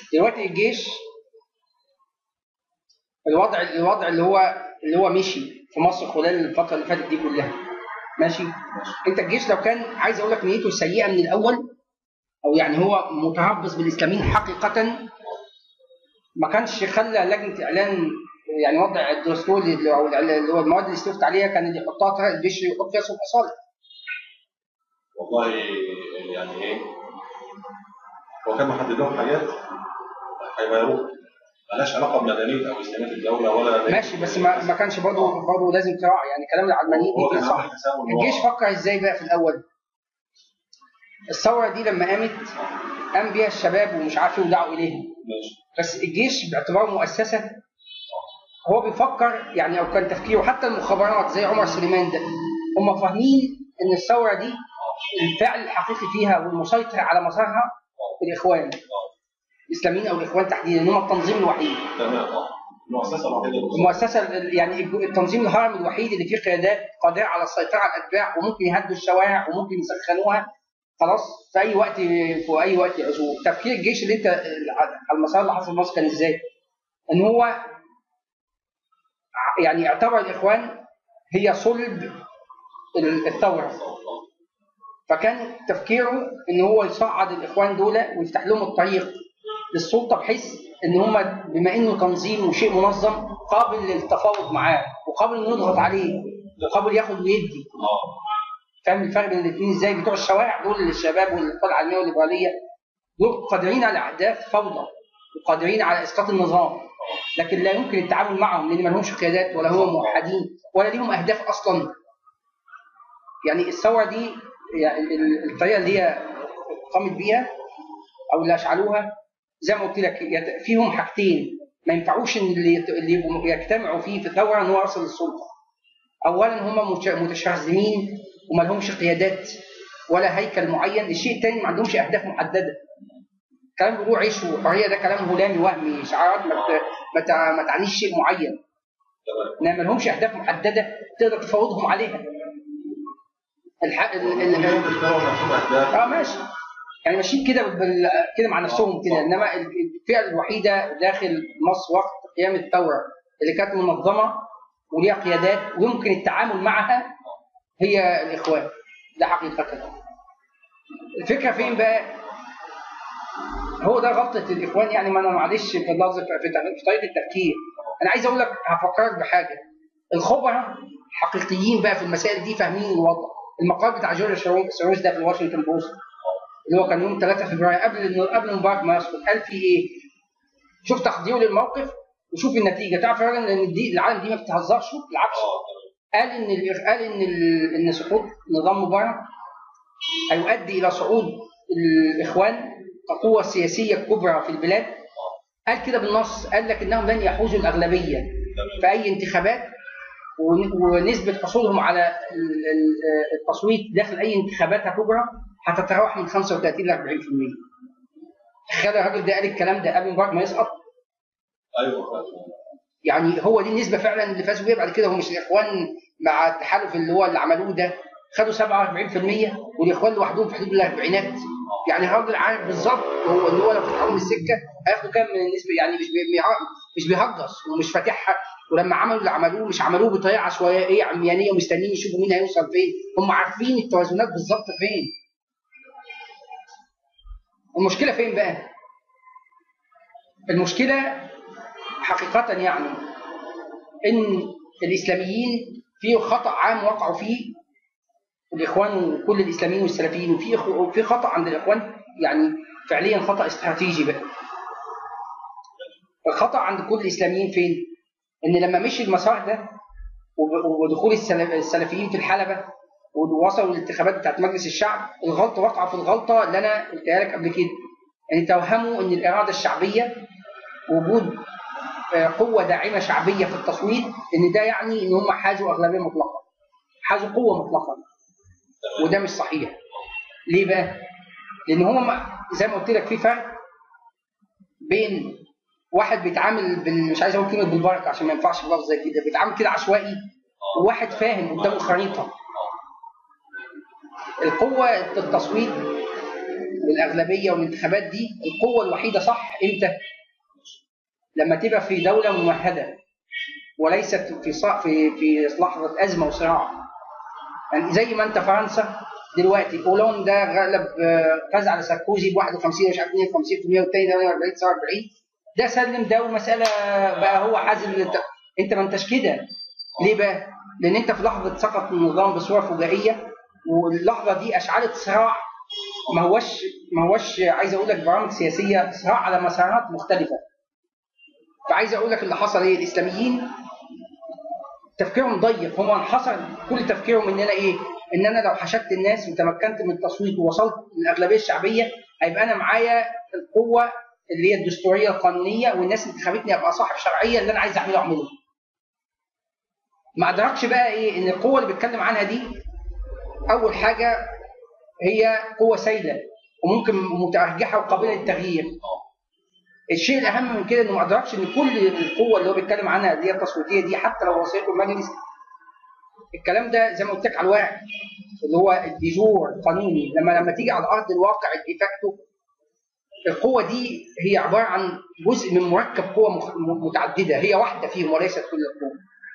دلوقتي الجيش الوضع الوضع اللي هو اللي هو مشي في مصر خلال الفتره اللي فاتت دي كلها ماشي انت الجيش لو كان عايز اقول لك نيته سيئه من الاول او يعني هو متربص بالاسلاميين حقيقه ما كانش خلى لجنه اعلان يعني وضع الدستور اللي او اللي هو المواد اللي استفتى عليها كان اللي يحطها الجيش يحط فيها صوت اصاله والله يعني ايه هو كان محدد لهم حاجات هيغيروها مالهاش علاقه بمدنيه او اسلاميه الدوله ولا ماشي بس ما, ما كانش برضه برضه لازم تراعي يعني كلام العلمانيين هو دي كان صح عامل حسابه إن هو- الجيش فكر ازاي بقى في الاول الثوره دي لما قامت قام بيها الشباب ومش عارف ايه ودعوا اليها ماشي بس الجيش باعتباره مؤسسه هو بيفكر يعني او كان تفكيره حتى المخابرات زي عمر سليمان ده هم فاهمين ان الثوره دي الفعل الحقيقي فيها والمسيطر على مسارها الاخوان الاسلاميين او الاخوان تحديدا ان هم التنظيم الوحيد تمام اه المؤسسه الوحيده اللي المؤسسه ال- يعني التنظيم الهرمي الوحيد اللي فيه قيادات قادره على السيطره على الاتباع وممكن يهدوا الشوارع وممكن يسخنوها خلاص في اي وقت في اي وقت يعزوه تفكير الجيش اللي انت على المسار اللي حصل في مصر كان ازاي؟ ان هو يعني اعتبر الاخوان هي صلب ال- الثوره فكان تفكيره ان هو يصعد الاخوان دول ويفتح لهم الطريق للسلطه بحيث ان هم بما انه تنظيم وشيء منظم قابل للتفاوض معاه وقابل انه يضغط عليه وقابل ياخد ويدي اه فاهم الفرق بين الاثنين ازاي بتوع الشوارع دول الشباب والقوى العلميه والليبراليه دول قادرين على احداث فوضى وقادرين على اسقاط النظام لكن لا يمكن التعامل معهم لان ما لهمش قيادات ولا هم موحدين ولا ليهم اهداف اصلا يعني الثوره دي يعني ال- الطريقه اللي هي قامت بيها او اللي اشعلوها زي ما قلت لك يت- فيهم حاجتين ما ينفعوش ان اللي يت- اللي يبقوا يجتمعوا فيه في الثوره ان هو يصل للسلطه اولا هم متش- متشرذمين وما لهمش قيادات ولا هيكل معين الشيء الثاني ما عندهمش اهداف محدده كلام بيقولوا عيش وحريه ده كلام هلامي وهمي شعارات ما ت- ما تع- ما تعنيش شيء معين تمام انما ما لهمش اهداف محدده تقدر تفاوضهم عليها الح... ال... ال... ممكن يختاروا نفسهم اهداف اه ماشي يعني ماشيين كده بال... كده مع نفسهم كده انما الفئه الوحيده داخل مصر وقت قيام الثوره اللي كانت منظمه وليها قيادات ويمكن التعامل معها هي الاخوان ده حقيقه الفكره فين بقى هو ده غلطه الاخوان يعني ما انا معلش في اللفظ في في طريقه التفكير انا عايز اقول لك هفكرك بحاجه الخبراء حقيقيين بقى في المسائل دي فاهمين الوضع المقال بتاع جورج سروش ده في الواشنطن بوست اللي هو كان يوم 3 فبراير قبل قبل مبارك ما يسقط قال فيه ايه؟ شوف تقديره للموقف وشوف النتيجه تعرف يا راجل ان دي العالم دي ما بتهزرش بالعكس اه قال ان ال- قال ان ال- ان سقوط نظام مبارك هيؤدي الى صعود الاخوان كقوه سياسيه كبرى في البلاد قال كده بالنص قال لك انهم لن يحوزوا الاغلبيه في اي انتخابات ون- ونسبه حصولهم على ال- ال- التصويت داخل اي انتخابات كبرى هتتراوح من 35 ل 40% تخيل الراجل ده قال الكلام ده قبل مبارك ما يسقط ايوه فعلا. يعني هو دي النسبه فعلا اللي فازوا بيها بعد كده هم مش الاخوان مع التحالف اللي هو اللي عملوه ده خدوا 47% والاخوان لوحدهم في حدود الاربعينات يعني الراجل عارف بالظبط هو ان هو لو فتحوا السكه هياخدوا كام من النسبه يعني مش بي- بيع- مش بيهجص ومش فاتحها ولما عملوا اللي عملوه مش عملوه بطريقه عشوائيه عميانيه ومستنيين يشوفوا مين هيوصل فين هم عارفين التوازنات بالظبط فين المشكله فين بقى المشكله حقيقه يعني ان الاسلاميين في خطا عام وقعوا فيه الاخوان وكل الاسلاميين والسلفيين وفي إخو- في خطا عند الاخوان يعني فعليا خطا استراتيجي بقى الخطا عند كل الاسلاميين فين؟ ان لما مشي المسار ده وب- ودخول السلف- السلفيين في الحلبه ووصلوا للانتخابات بتاعت مجلس الشعب الغلطه وقعوا في الغلطه اللي انا قلتها لك قبل كده يعني توهموا ان الاراده الشعبيه وجود آه، قوه داعمه شعبيه في التصويت ان ده يعني ان هم حازوا اغلبيه مطلقه حازوا قوه مطلقه وده مش صحيح ليه بقى؟ لان هم ما- زي ما قلت لك في فرق بين واحد بيتعامل بال... مش عايز اقول كلمه بالبركه عشان ما ينفعش بلفظ زي كده بيتعامل كده عشوائي وواحد فاهم قدامه خريطه القوه التصويت والاغلبيه والانتخابات دي القوه الوحيده صح امتى؟ لما تبقى في دوله ممهده وليست في صا- في في لحظه ازمه وصراع يعني زي ما انت فرنسا دلوقتي اولون ده غلب آه، فاز على ساركوزي ب 51 مش عارف 52% والتاني 48 49 ده سلم ده ومساله بقى هو حازم للت... انت ما انتش كده ليه بقى؟ لان انت في لحظه سقط النظام بصوره فجائيه واللحظه دي اشعلت صراع ما هوش ما هوش عايز اقول لك برامج سياسيه صراع على مسارات مختلفه فعايز اقول لك اللي حصل ايه الاسلاميين تفكيرهم ضيق هم انحصر كل تفكيرهم ان انا ايه ان انا لو حشدت الناس وتمكنت من التصويت ووصلت للاغلبيه الشعبيه هيبقى انا معايا القوه اللي هي الدستوريه القانونيه والناس انتخبتني ابقى صاحب شرعيه اللي انا عايز اعمله اعمله ما ادركش بقى ايه ان القوه اللي بيتكلم عنها دي اول حاجه هي قوه سائله وممكن متارجحه وقابله للتغيير الشيء الاهم من كده انه ما ادركش ان كل القوه اللي هو بيتكلم عنها اللي هي التصويتيه دي حتى لو وصلت المجلس الكلام ده زي ما قلت لك على الواقع اللي هو الديجور القانوني لما لما تيجي على ارض الواقع الديفاكتو القوه دي هي عباره عن جزء من مركب قوه مخ- متعدده هي واحده فيهم وليست كل القوه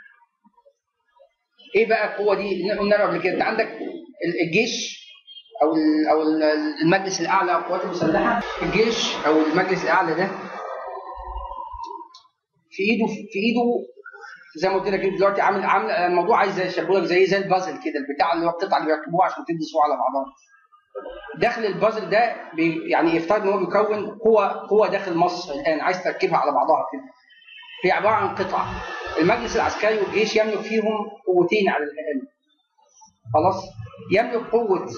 ايه بقى القوه دي قلنا قبل كده انت عندك ال- الجيش او ال- او ال- المجلس الاعلى للقوات المسلحه الجيش او المجلس الاعلى ده في ايده في ايده زي ما قلت لك دلوقتي عامل عامل الموضوع عايز يشبهه لك زي زي البازل كده البتاع اللي هو القطع اللي بيركبوها عشان تدي صوره على بعضها داخل البازل ده بي يعني يفترض ان هو بيكون قوه قوه داخل مصر الان عايز تركبها على بعضها كده هي عباره عن قطع المجلس العسكري والجيش يملك فيهم قوتين على الاقل خلاص يملك قوه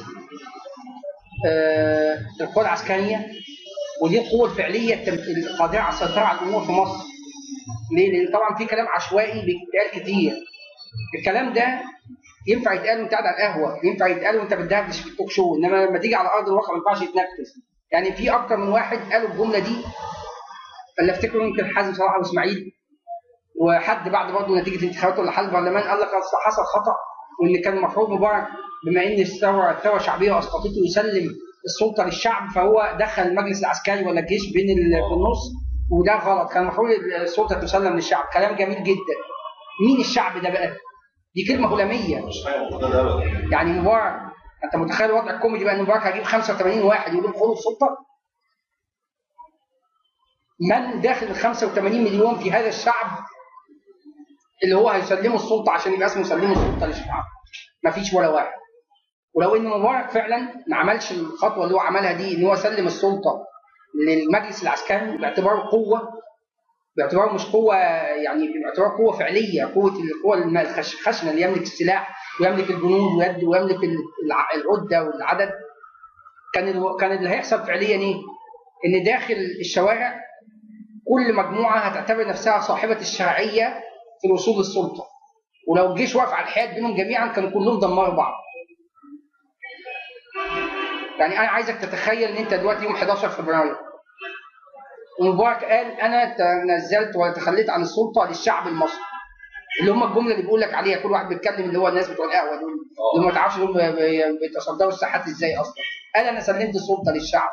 آه القوه العسكريه ودي القوه الفعليه التم- القادره على السيطره على الامور في مصر ليه؟ لان طبعا في كلام عشوائي بيتقال كتير الكلام ده ينفع يتقال وانت قاعد على القهوه ينفع يتقال وانت بتدردش في التوك شو انما لما تيجي على ارض الواقع ما ينفعش يتنفذ يعني في اكتر من واحد قالوا الجمله دي اللي افتكره يمكن حازم صلاح واسماعيل وحد بعد برضه نتيجه الانتخابات ولا حل البرلمان قال لك اصل حصل خطا وان كان المفروض مبارك بما ان الثوره الثوره شعبيه واسقطته يسلم السلطه للشعب فهو دخل المجلس العسكري ولا الجيش بين ال- في النص وده غلط كان المفروض السلطه تسلم للشعب كلام جميل جدا مين الشعب ده بقى؟ دي كلمه هلاميه مش حاجه موجوده ده ابدا يعني مبارك انت متخيل وضع الكوميدي بقى ان مبارك هيجيب 85 واحد يقول لهم خدوا السلطه من داخل ال 85 مليون في هذا الشعب اللي هو هيسلموا السلطه عشان يبقى اسمه سلموا السلطه للشعب مفيش ولا واحد ولو ان مبارك فعلا ما عملش الخطوه اللي هو عملها دي ان هو سلم السلطه للمجلس العسكري باعتباره قوه باعتباره مش قوه يعني باعتباره قوه فعليه قوه القوه الم- الخش- الخشنه اللي يملك السلاح ويملك الجنود ويد- ويملك ال- الع- العده والعدد كان ال- كان اللي هيحصل فعليا ايه؟ ان داخل الشوارع كل مجموعه هتعتبر نفسها صاحبه الشرعيه في الوصول للسلطه ولو الجيش واقف على الحياد بينهم جميعا كانوا كلهم دمروا بعض يعني انا عايزك تتخيل ان انت دلوقتي يوم 11 فبراير ومبارك قال انا تنزلت وتخليت عن السلطه للشعب المصري اللي هم الجمله اللي بيقول لك عليها كل واحد بيتكلم اللي هو الناس بتوع القهوه دول اللي ما تعرفش دول بي- بي- بيتصدروا الساحات ازاي اصلا قال انا سلمت السلطه للشعب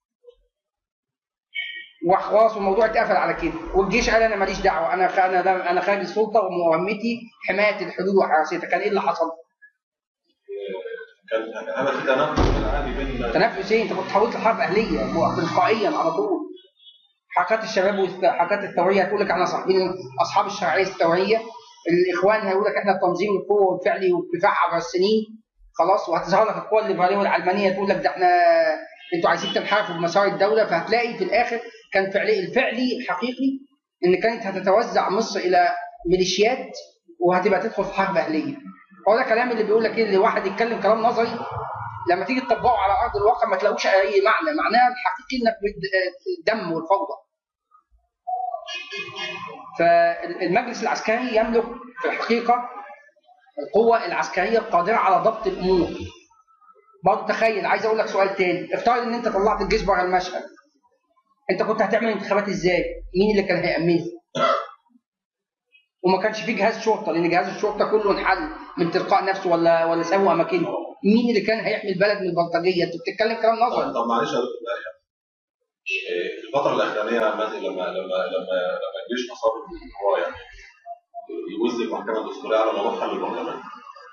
وخلاص والموضوع اتقفل على كده والجيش قال انا ماليش دعوه انا خ- انا انا خارج السلطه ومهمتي حمايه الحدود وحراستها كان ايه اللي حصل؟ كان كان هذا في تنافس عادي بين تنافس ايه؟ انت كنت حاولت لحرب اهليه هو تلقائيا على طول حركات الشباب والحركات الثوريه هتقول لك احنا صاحبين اصحاب الشرعيه الثوريه الاخوان هيقول لك احنا تنظيم القوه والفعلي والدفاع عبر السنين خلاص وهتظهر لك القوى الليبراليه والعلمانيه تقول لك ده احنا انتوا عايزين تنحرفوا بمسار الدوله فهتلاقي في الاخر كان فعلي الفعلي الحقيقي ان كانت هتتوزع مصر الى ميليشيات وهتبقى تدخل في حرب اهليه هو ده كلام اللي بيقول لك ايه اللي واحد يتكلم كلام نظري لما تيجي تطبقه على ارض الواقع ما تلاقوش اي معنى معناها الحقيقي انك بت- الدم والفوضى فالمجلس العسكري يملك في الحقيقه القوه العسكريه القادره على ضبط الامور برضه تخيل عايز اقول لك سؤال تاني افترض ان انت طلعت الجيش بره المشهد انت كنت هتعمل انتخابات ازاي؟ مين اللي كان هيأمنها؟ وما كانش فيه جهاز شرطه لان جهاز الشرطه كله انحل من تلقاء نفسه ولا ولا سابوا اماكنه مين اللي كان هيحمي البلد من البلطجيه انت بتتكلم كلام نظري طب طب معلش يا دكتور بقى يعني إيه، الفترة الأخرانية مثلا لما لما لما لما الجيش أصر إن هو يعني يوزن المحكمة الدستورية على موضوع حل البرلمان.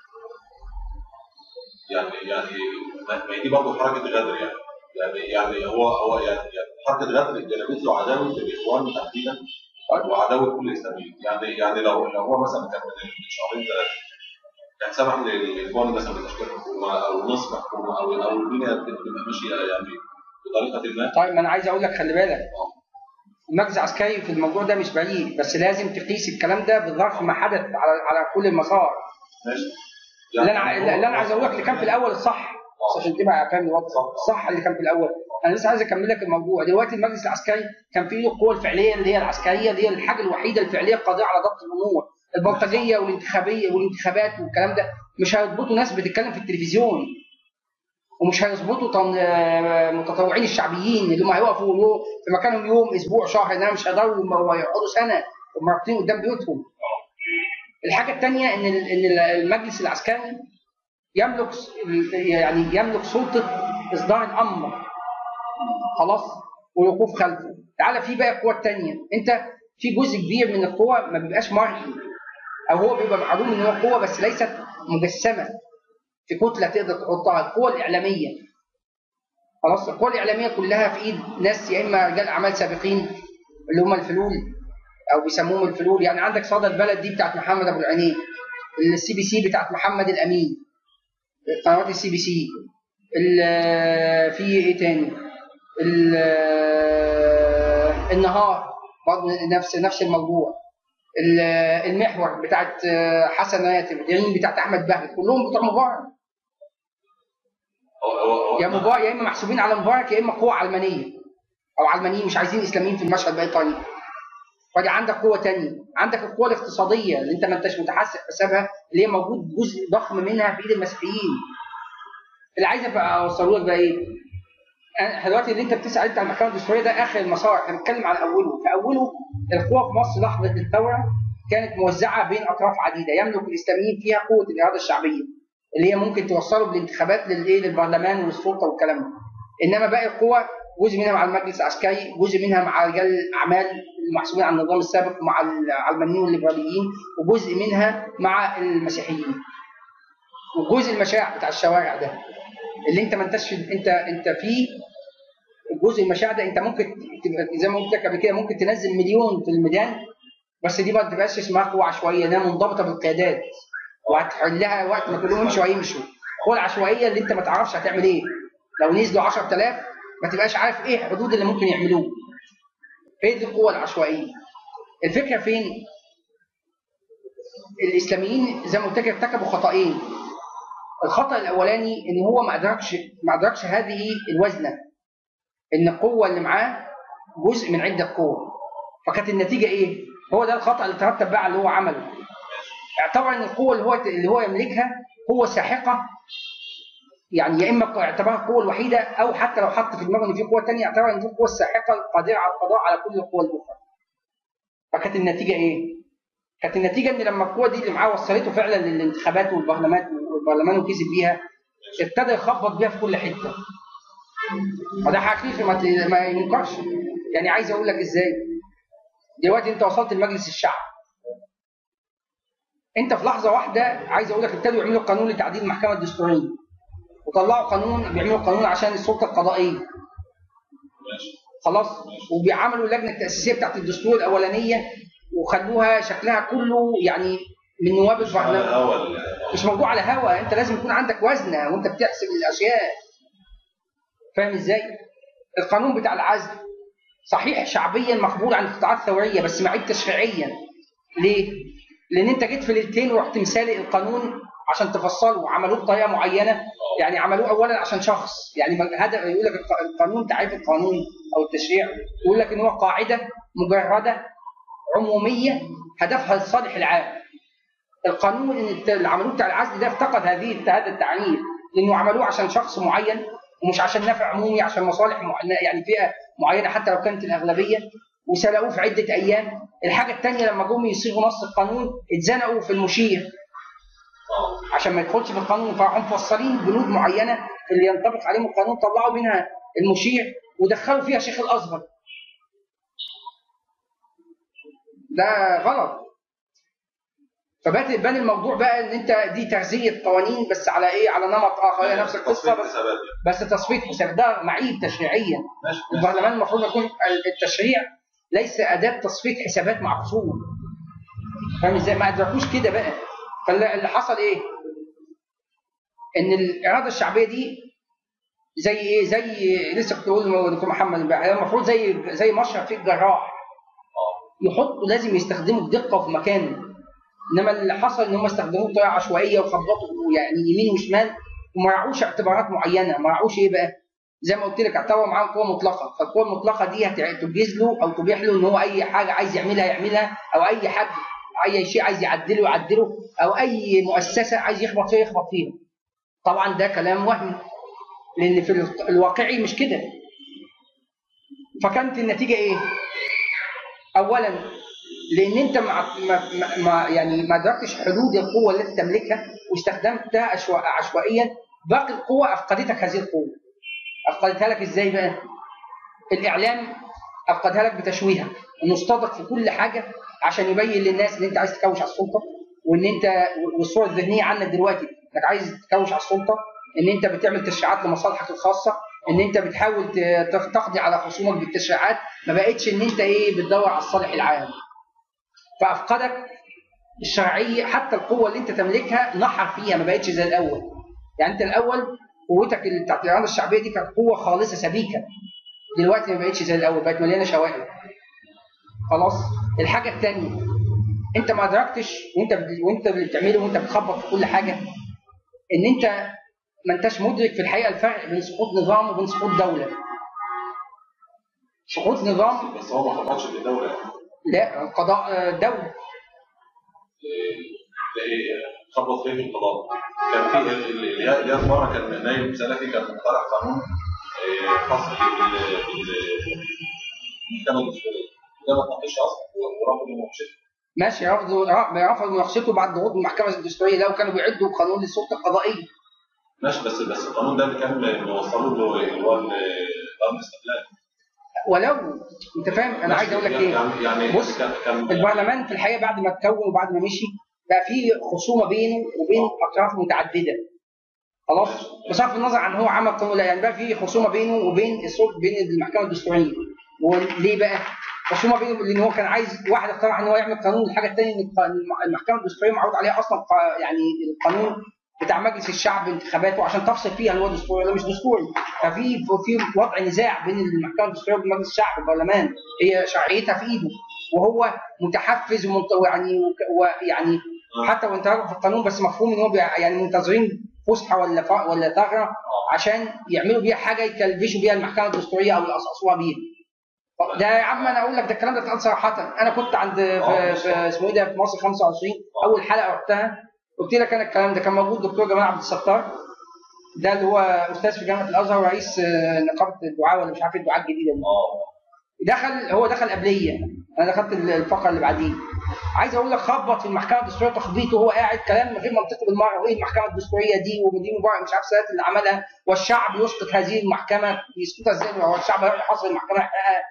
يعني يعني ما ما هي دي برضه حركة غدر يعني يعني يعني هو هو يعني يعني حركة غدر جلبت له عداوة الإخوان تحديدا وعداوة كل الإسلاميين يعني يعني لو لو هو مثلا كان من شهرين ثلاثة كان سمح للإخوان مثلا بتشكيل حكومة أو نصف حكومة أو أو الدنيا تبقى ماشية يعني بطريقة ما طيب ما انا عايز اقول لك خلي بالك المجلس العسكري في الموضوع ده مش بعيد بس لازم تقيس الكلام ده بظرف ما حدث على على كل المسار ماشي اللي انا اللي انا عايز اقول لك اللي كان في الاول الصح بس عشان تبقى فاهم الوضع الصح اللي كان في الاول انا لسه عايز اكمل لك الموضوع دلوقتي المجلس العسكري كان فيه القوه الفعليه اللي هي العسكريه اللي هي الحاجه الوحيده الفعليه القادره على ضبط الامور البلطجيه والانتخابيه والانتخابات والكلام ده مش هيضبطوا ناس بتتكلم في التلفزيون ومش هيظبطوا تن- آه، متطوعين الشعبيين اللي هم هيقفوا يوم- في مكانهم يوم اسبوع شهر انما مش هيقدروا يقعدوا سنه ومربوطين قدام بيوتهم. الحاجه الثانيه ان ال- ان المجلس العسكري يملك س- يعني يملك سلطه اصدار الامر خلاص والوقوف خلفه. تعالى في بقى القوى الثانيه انت في جزء كبير من القوى ما بيبقاش مرئي او هو بيبقى معلوم ان هو قوه بس ليست مجسمه في كتله تقدر تحطها القوى الاعلاميه خلاص القوى الاعلاميه كلها في ايد ناس يا اما رجال اعمال سابقين اللي هم الفلول او بيسموهم الفلول يعني عندك صدى البلد دي بتاعت محمد ابو العينين السي بي سي بتاعت محمد الامين قنوات السي بي سي ال- في ايه تاني ال- النهار برضه نفس نفس الموضوع ال- المحور بتاعت حسن راتب اليمين بتاعت احمد بهجت كلهم بتوع مبارك هو هو هو يا مبارك يا اما محسوبين على مبارك يا اما قوه علمانيه او علمانيين مش عايزين اسلاميين في المشهد باي طريقه فدي عندك قوه تانية عندك القوه الاقتصاديه اللي انت ما انتش متحسب حسابها اللي هي موجود جزء ضخم منها في ايد المسيحيين اللي عايز ابقى اوصله لك بقى ايه أنا دلوقتي اللي انت بتسال انت على المحكمه الدستوريه ده اخر المسار احنا بنتكلم على اوله في اوله القوى في مصر لحظه الثوره كانت موزعه بين اطراف عديده يملك الاسلاميين فيها قوه الاراده الشعبيه اللي هي ممكن توصله بالانتخابات للايه للبرلمان والسلطه والكلام ده انما باقي القوى جزء منها مع المجلس العسكري جزء منها مع رجال الاعمال المحسوبين على النظام السابق ومع العلمانيين والليبراليين وجزء منها مع المسيحيين وجزء المشاع بتاع الشوارع ده اللي انت ما انتش انت انت فيه جزء المشاع ده انت ممكن تبقى زي ما قلت لك قبل كده ممكن تنزل مليون في الميدان بس دي ما تبقاش اسمها قوه عشوائيه انها منضبطه بالقيادات وهتحلها وقت ما كلهم يمشوا هيمشوا القوه العشوائيه اللي انت ما تعرفش هتعمل ايه لو نزلوا 10000 ما تبقاش عارف ايه الحدود اللي ممكن يعملوه هي دي القوه العشوائيه الفكره فين الاسلاميين زي ما قلت لك ارتكبوا خطأين الخطأ الاولاني ان هو ما ادركش ما ادركش هذه الوزنه ان القوه اللي معاه جزء من عده قوى فكانت النتيجه ايه هو ده الخطأ اللي ترتب بقى على اللي هو عمله اعتبر ان القوه اللي هو اللي هو يملكها قوه ساحقه يعني يا اما اعتبرها القوه الوحيده او حتى لو حط في دماغه ان في قوه ثانيه اعتبر ان دي القوه الساحقه القادره على القضاء على كل القوى الاخرى. فكانت النتيجه ايه؟ كانت النتيجه ان لما القوه دي اللي معاه وصلته فعلا للانتخابات والبرلمانات والبرلمان وكسب بيها ابتدى يخبط بيها في كل حته. وده حقيقي ما ت- ما ينكرش. يعني عايز اقول لك ازاي؟ دلوقتي انت وصلت لمجلس الشعب. انت في لحظه واحده عايز اقول لك ابتدوا يعملوا قانون لتعديل المحكمه الدستوريه. وطلعوا قانون بيعملوا قانون عشان السلطه القضائيه ماشي خلاص وبيعملوا اللجنه التاسيسيه بتاعت الدستور الاولانيه وخلوها شكلها كله يعني من نواب على البرلمان الهوا ال- مش موضوع على هوا انت لازم يكون عندك وزنه وانت بتحسب الاشياء فاهم ازاي؟ القانون بتاع العزل صحيح شعبيا مقبول عن القطاعات الثوريه بس معيب تشريعيا ليه؟ لان انت جيت في ليلتين ورحت مثالي القانون عشان تفصله وعملوه بطريقه معينه يعني عملوه اولا عشان شخص يعني هذا يقول لك الق- القانون تعريف القانون او التشريع يقول لك ان هو قاعده مجرده عموميه هدفها الصالح العام القانون ان الت- اللي عملوه بتاع العزل ده افتقد هذه هذا التعريف لانه عملوه عشان شخص معين ومش عشان نفع عمومي عشان مصالح معينه يعني فئه معينه حتى لو كانت الاغلبيه وسلقوه في عده ايام الحاجه الثانيه لما جم يصيغوا نص القانون اتزنقوا في المشير اه عشان ما يدخلش في القانون فراحوا مفصلين بنود معينه اللي ينطبق عليهم القانون طلعوا منها المشيع ودخلوا فيها شيخ الازهر ده غلط فبات بان الموضوع بقى ان انت دي تغذيه قوانين بس على ايه على نمط اخر هي نفس القصه تصفية بس حسابات يعني. بس تصفيه حساب ده معيب تشريعيا ماشي ماشي البرلمان المفروض يكون التشريع ليس اداه تصفيه حسابات مع خصوم فاهم ازاي ما ادركوش كده بقى فاللي حصل ايه ان الاراده الشعبيه دي زي ايه زي لسه كنت بقول لدكتور محمد امبارح هي المفروض زي زي مشرب فيه الجراح يحطوا لازم يستخدموا بدقه وفي مكانه انما اللي حصل ان هم استخدموه بطريقه عشوائيه وخبطوا يعني يمين وشمال وما راعوش اعتبارات معينه ما راعوش ايه بقى زي ما قلت لك اعتبروا معاهم قوه مطلقه فالقوه المطلقه دي هت- تجيز له او تبيح له ان هو اي حاجه عايز يعملها يعملها او اي حد اي شيء عايز يعدله يعدله او اي مؤسسه عايز يخبط فيها يخبط فيها طبعا ده كلام وهمي لان في ال- الواقعي مش كده فكانت النتيجه ايه اولا لان انت ما ما ما- ما يعني ما ادركتش حدود القوه التي تملكها واستخدمتها عشوا- عشوائيا باقي القوى افقدتك هذه القوه افقدتها لك ازاي بقى الاعلام افقدها لك بتشويهها انه اصطادك في كل حاجه عشان يبين للناس ان انت عايز تكوش على السلطه وان انت والصوره الذهنيه عنك دلوقتي انك عايز تكوش على السلطه ان انت بتعمل تشريعات لمصالحك الخاصه ان انت بتحاول ت- تف- تقضي على خصومك بالتشريعات ما بقتش ان انت ايه بتدور على الصالح العام فافقدك الشرعيه حتى القوه اللي انت تملكها نحر فيها ما بقتش زي الاول يعني انت الاول قوتك اللي بتاعت الاراده الشعبيه دي كانت قوه خالصه سبيكه دلوقتي ما بقتش زي الاول بقت مليانه شوائب خلاص الحاجه الثانيه انت ما ادركتش وانت بت- وانت اللي بتعمله وانت بتخبط في كل حاجه ان انت ما انتش مدرك في الحقيقه الفرق بين سقوط نظام وبين سقوط دوله سقوط نظام بس هو ما خبطش في الدوله يعني. لا قضاء آه، دوله ده ايه خبط فيه في القضاء كان في ال- ال- اليا- الياس مره كان نايب سلفي كان مقترح قانون آه، خاص بال- بال- بالمحكمه الدستوريه ده ما تناقش اصلا ورفض مناقشته ماشي رفضوا رفضوا مناقشته بعد ضغوط المحكمه الدستوريه ده وكانوا بيعدوا قانون للسلطه القضائيه ماشي بس بس القانون ده اللي كان موصله له اللي هو ال- قانون الاستقلال ولو انت فاهم انا عايز اقول لك ايه يعني يعني بص، كان كان البرلمان في الحقيقه بعد ما اتكون وبعد ما مشي بقى في خصومه بينه وبين اطراف متعدده خلاص بصرف النظر عن هو عمل قانون لا يعني بقى في خصومه بينه وبين السلطه بين المحكمه الدستوريه وليه بقى؟ خصومه بينه لان هو كان عايز واحد اقترح ان هو يعمل قانون الحاجه الثانيه ان الق- المحكمه الدستوريه معروض عليها اصلا قا- يعني القانون بتاع مجلس الشعب انتخاباته عشان تفصل فيها اللي هو دستوري ولا مش دستوري ففي في وضع نزاع بين المحكمه الدستوريه وبين مجلس الشعب البرلمان هي شرعيتها في ايده وهو متحفز ومنت- ويعني وك- ويعني حتى وانت راجع في القانون بس مفهوم ان هو بيع- يعني منتظرين فسحه ولا ف- ولا ثغره عشان يعملوا بيها حاجه يكلبشوا بيها المحكمه الدستوريه او يقصقصوها بيها ده يا عم انا اقول لك ده الكلام ده اتقال صراحه انا كنت عند في, في اسمه ايه ده في مصر 25 اول حلقه رحتها قلت لك انا الكلام ده كان موجود دكتور جمال عبد الستار ده اللي هو استاذ في جامعه الازهر ورئيس آه، نقابه الدعاء ولا مش عارف الدعاء الجديده دي اه دخل هو دخل قبليه انا دخلت الفقره اللي بعديه عايز اقول لك خبط في المحكمه الدستوريه تخبيط وهو قاعد كلام غير منطقي بالمره وايه المحكمه الدستوريه دي ودي مبارك مش عارف السنوات اللي عملها والشعب يسقط هذه المحكمه يسقطها ازاي هو الشعب هيروح يحاصر المحكمه يحققها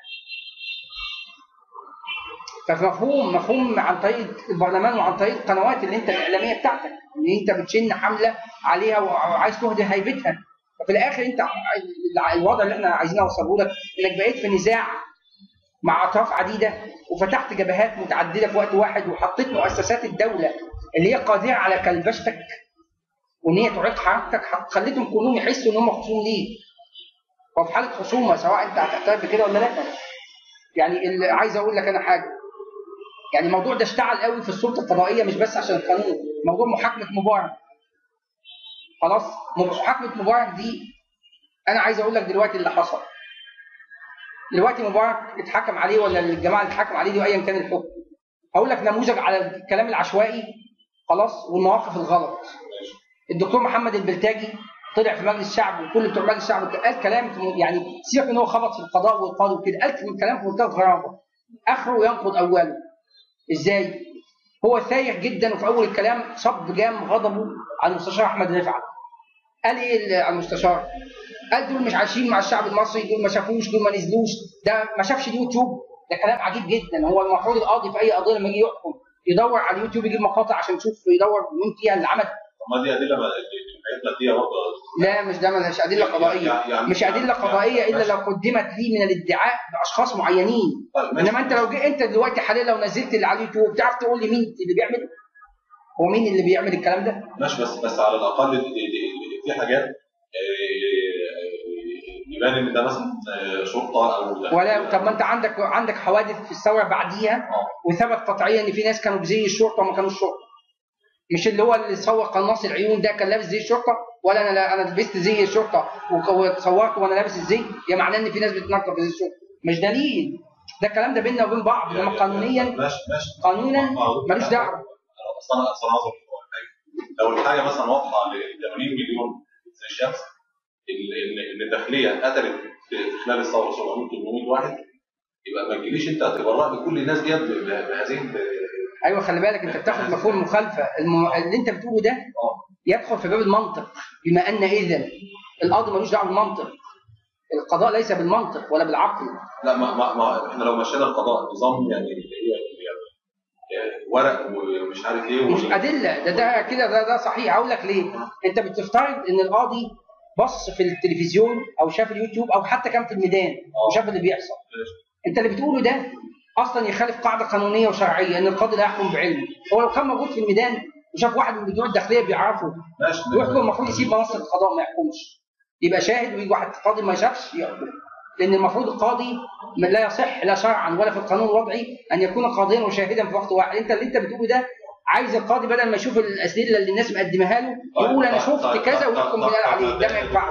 فمفهوم مفهوم عن طريق البرلمان وعن طريق القنوات اللي انت الاعلاميه بتاعتك ان انت بتشن حمله عليها وعايز تهدر هيبتها ففي الاخر انت الوضع اللي احنا عايزين نوصله لك انك بقيت في نزاع مع اطراف عديده وفتحت جبهات متعدده في وقت واحد وحطيت مؤسسات الدوله اللي هي قادره على كلبشتك وان هي تعيق حركتك حط- خليتهم كلهم يحسوا ان هم خصوم ليك وفي حاله خصومه سواء انت هتعترف بكده ولا لا يعني اللي عايز اقول لك انا حاجه يعني الموضوع ده اشتعل قوي في السلطه القضائيه مش بس عشان القانون موضوع محاكمه مبارك خلاص محاكمه مبارك دي انا عايز اقول لك دلوقتي اللي حصل دلوقتي مبارك اتحكم عليه ولا الجماعه اللي اتحكم عليه دي ايا كان الحكم هقول لك نموذج على الكلام العشوائي خلاص والمواقف الغلط الدكتور محمد البلتاجي طلع في مجلس الشعب وكل بتوع مجلس الشعب قال كلام في- يعني سيبك ان هو خبط في القضاء والقاضي وكده قال كلام في منتهى الغرابه اخره ينقض اوله ازاي؟ هو ثايح جدا وفي اول الكلام صب جام غضبه على المستشار احمد رفعت قال ايه على المستشار؟ قال دول مش عايشين مع الشعب المصري دول ما شافوش دول ما نزلوش ده ما شافش اليوتيوب ده كلام عجيب جدا هو المفروض القاضي في اي قضيه لما يجي يحكم يدور على اليوتيوب يجيب مقاطع عشان يشوف يدور مين فيها اللي عمل طب ما دي ادله ما- حاجات ماديه برضه لا مش ده مش ادله قضائيه يعني- مش ادله يعني- قضائيه الا ماشي. لو قدمت لي من الادعاء باشخاص معينين طيب ماشي. انما انت لو جي انت دلوقتي حاليا لو نزلت اللي على اليوتيوب تعرف تقول لي مين اللي بيعمل هو مين اللي بيعمل الكلام ده ماشي بس بس على الاقل دي- دي- دي- في حاجات آه، يبان ان ده مثلا آه، شرطه او ولا طب ما انت عندك عندك حوادث في الثوره بعديها اه وثبت قطعيا ان في ناس كانوا بزي الشرطه وما كانوش شرطه مش اللي هو اللي صور قناص العيون ده كان لابس زي الشرطه ولا انا لا انا لبست زي الشرطه وك- وتصورت وانا لابس الزي يا معناه ان في ناس بتنظف زي الشرطه مش دليل ده الكلام ده بيننا وبين بعض انما قانونيا ماشي ماشي قانونا ملوش دعوه انا اصل انا اصل انا عاوز أقول حاجة. لو الحاجه مثلا واضحه ل 80 مليون زي الشمس ان ان إن الداخليه قتلت في في خلال الثوره 700 800 واحد يبقى ما تجيليش انت تبرأ لكل الناس ديت ب- ب- بهذه ال- ايوه خلي بالك انت بتاخد مفهوم المخالفه الم... اللي انت بتقوله ده اه يدخل في باب المنطق بما ان اذا القاضي ملوش دعوه بالمنطق القضاء ليس بالمنطق ولا بالعقل لا ما, ما, ما احنا لو مشينا القضاء نظام يعني اللي هي يعني يعني ورق ومش عارف ايه مش ادله ده ده كده ده ده صحيح هقول لك ليه انت بتفترض ان القاضي بص في التلفزيون او شاف اليوتيوب او حتى كان في الميدان وشاف اللي بيحصل انت اللي بتقوله ده اصلا يخالف قاعده قانونيه وشرعيه ان القاضي لا يحكم بعلمه هو لو كان موجود في الميدان وشاف واحد من بتوع الداخليه بيعرفه ماشي يحكم المفروض يسيب منصه القضاء ما يحكمش يبقى شاهد ويجي واحد قاضي ما شافش يحكم لان المفروض القاضي ما لا يصح لا شرعا ولا في القانون الوضعي ان يكون قاضيا وشاهدا في وقت واحد انت اللي انت بتقوله ده عايز القاضي بدل ما يشوف الاسئله اللي الناس مقدمها له يقول انا شفت كذا ويحكم بناء عليه ده ما ينفعش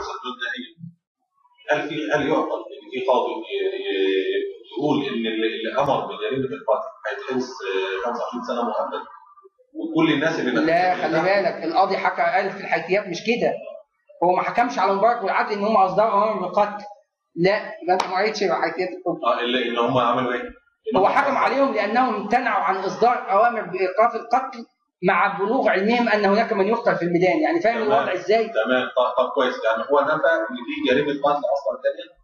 هل في هل يعقل ان في قاضي ي- ي- يقول ان اللي اللي امر بجريمه القتل هيتحبس آه، 25 سنه مؤبد وكل الناس اللي لا نفذت خلي بالك القاضي حكى قال في الحيثيات مش كده هو ما حكمش على مبارك والعدل ان هم اصدروا اوامر بالقتل لا ده انت ما قريتش حيثيات الحكم اه اللي ان هم عملوا ايه؟ إن هو هم حكم عليهم لانهم امتنعوا عن اصدار اوامر بايقاف القتل مع بلوغ علمهم ان هناك من يقتل في الميدان يعني فاهم تمام. الوضع ازاي تمام طب, طب كويس يعني هو نفى ان في جريمه قتل اصلا ثانيه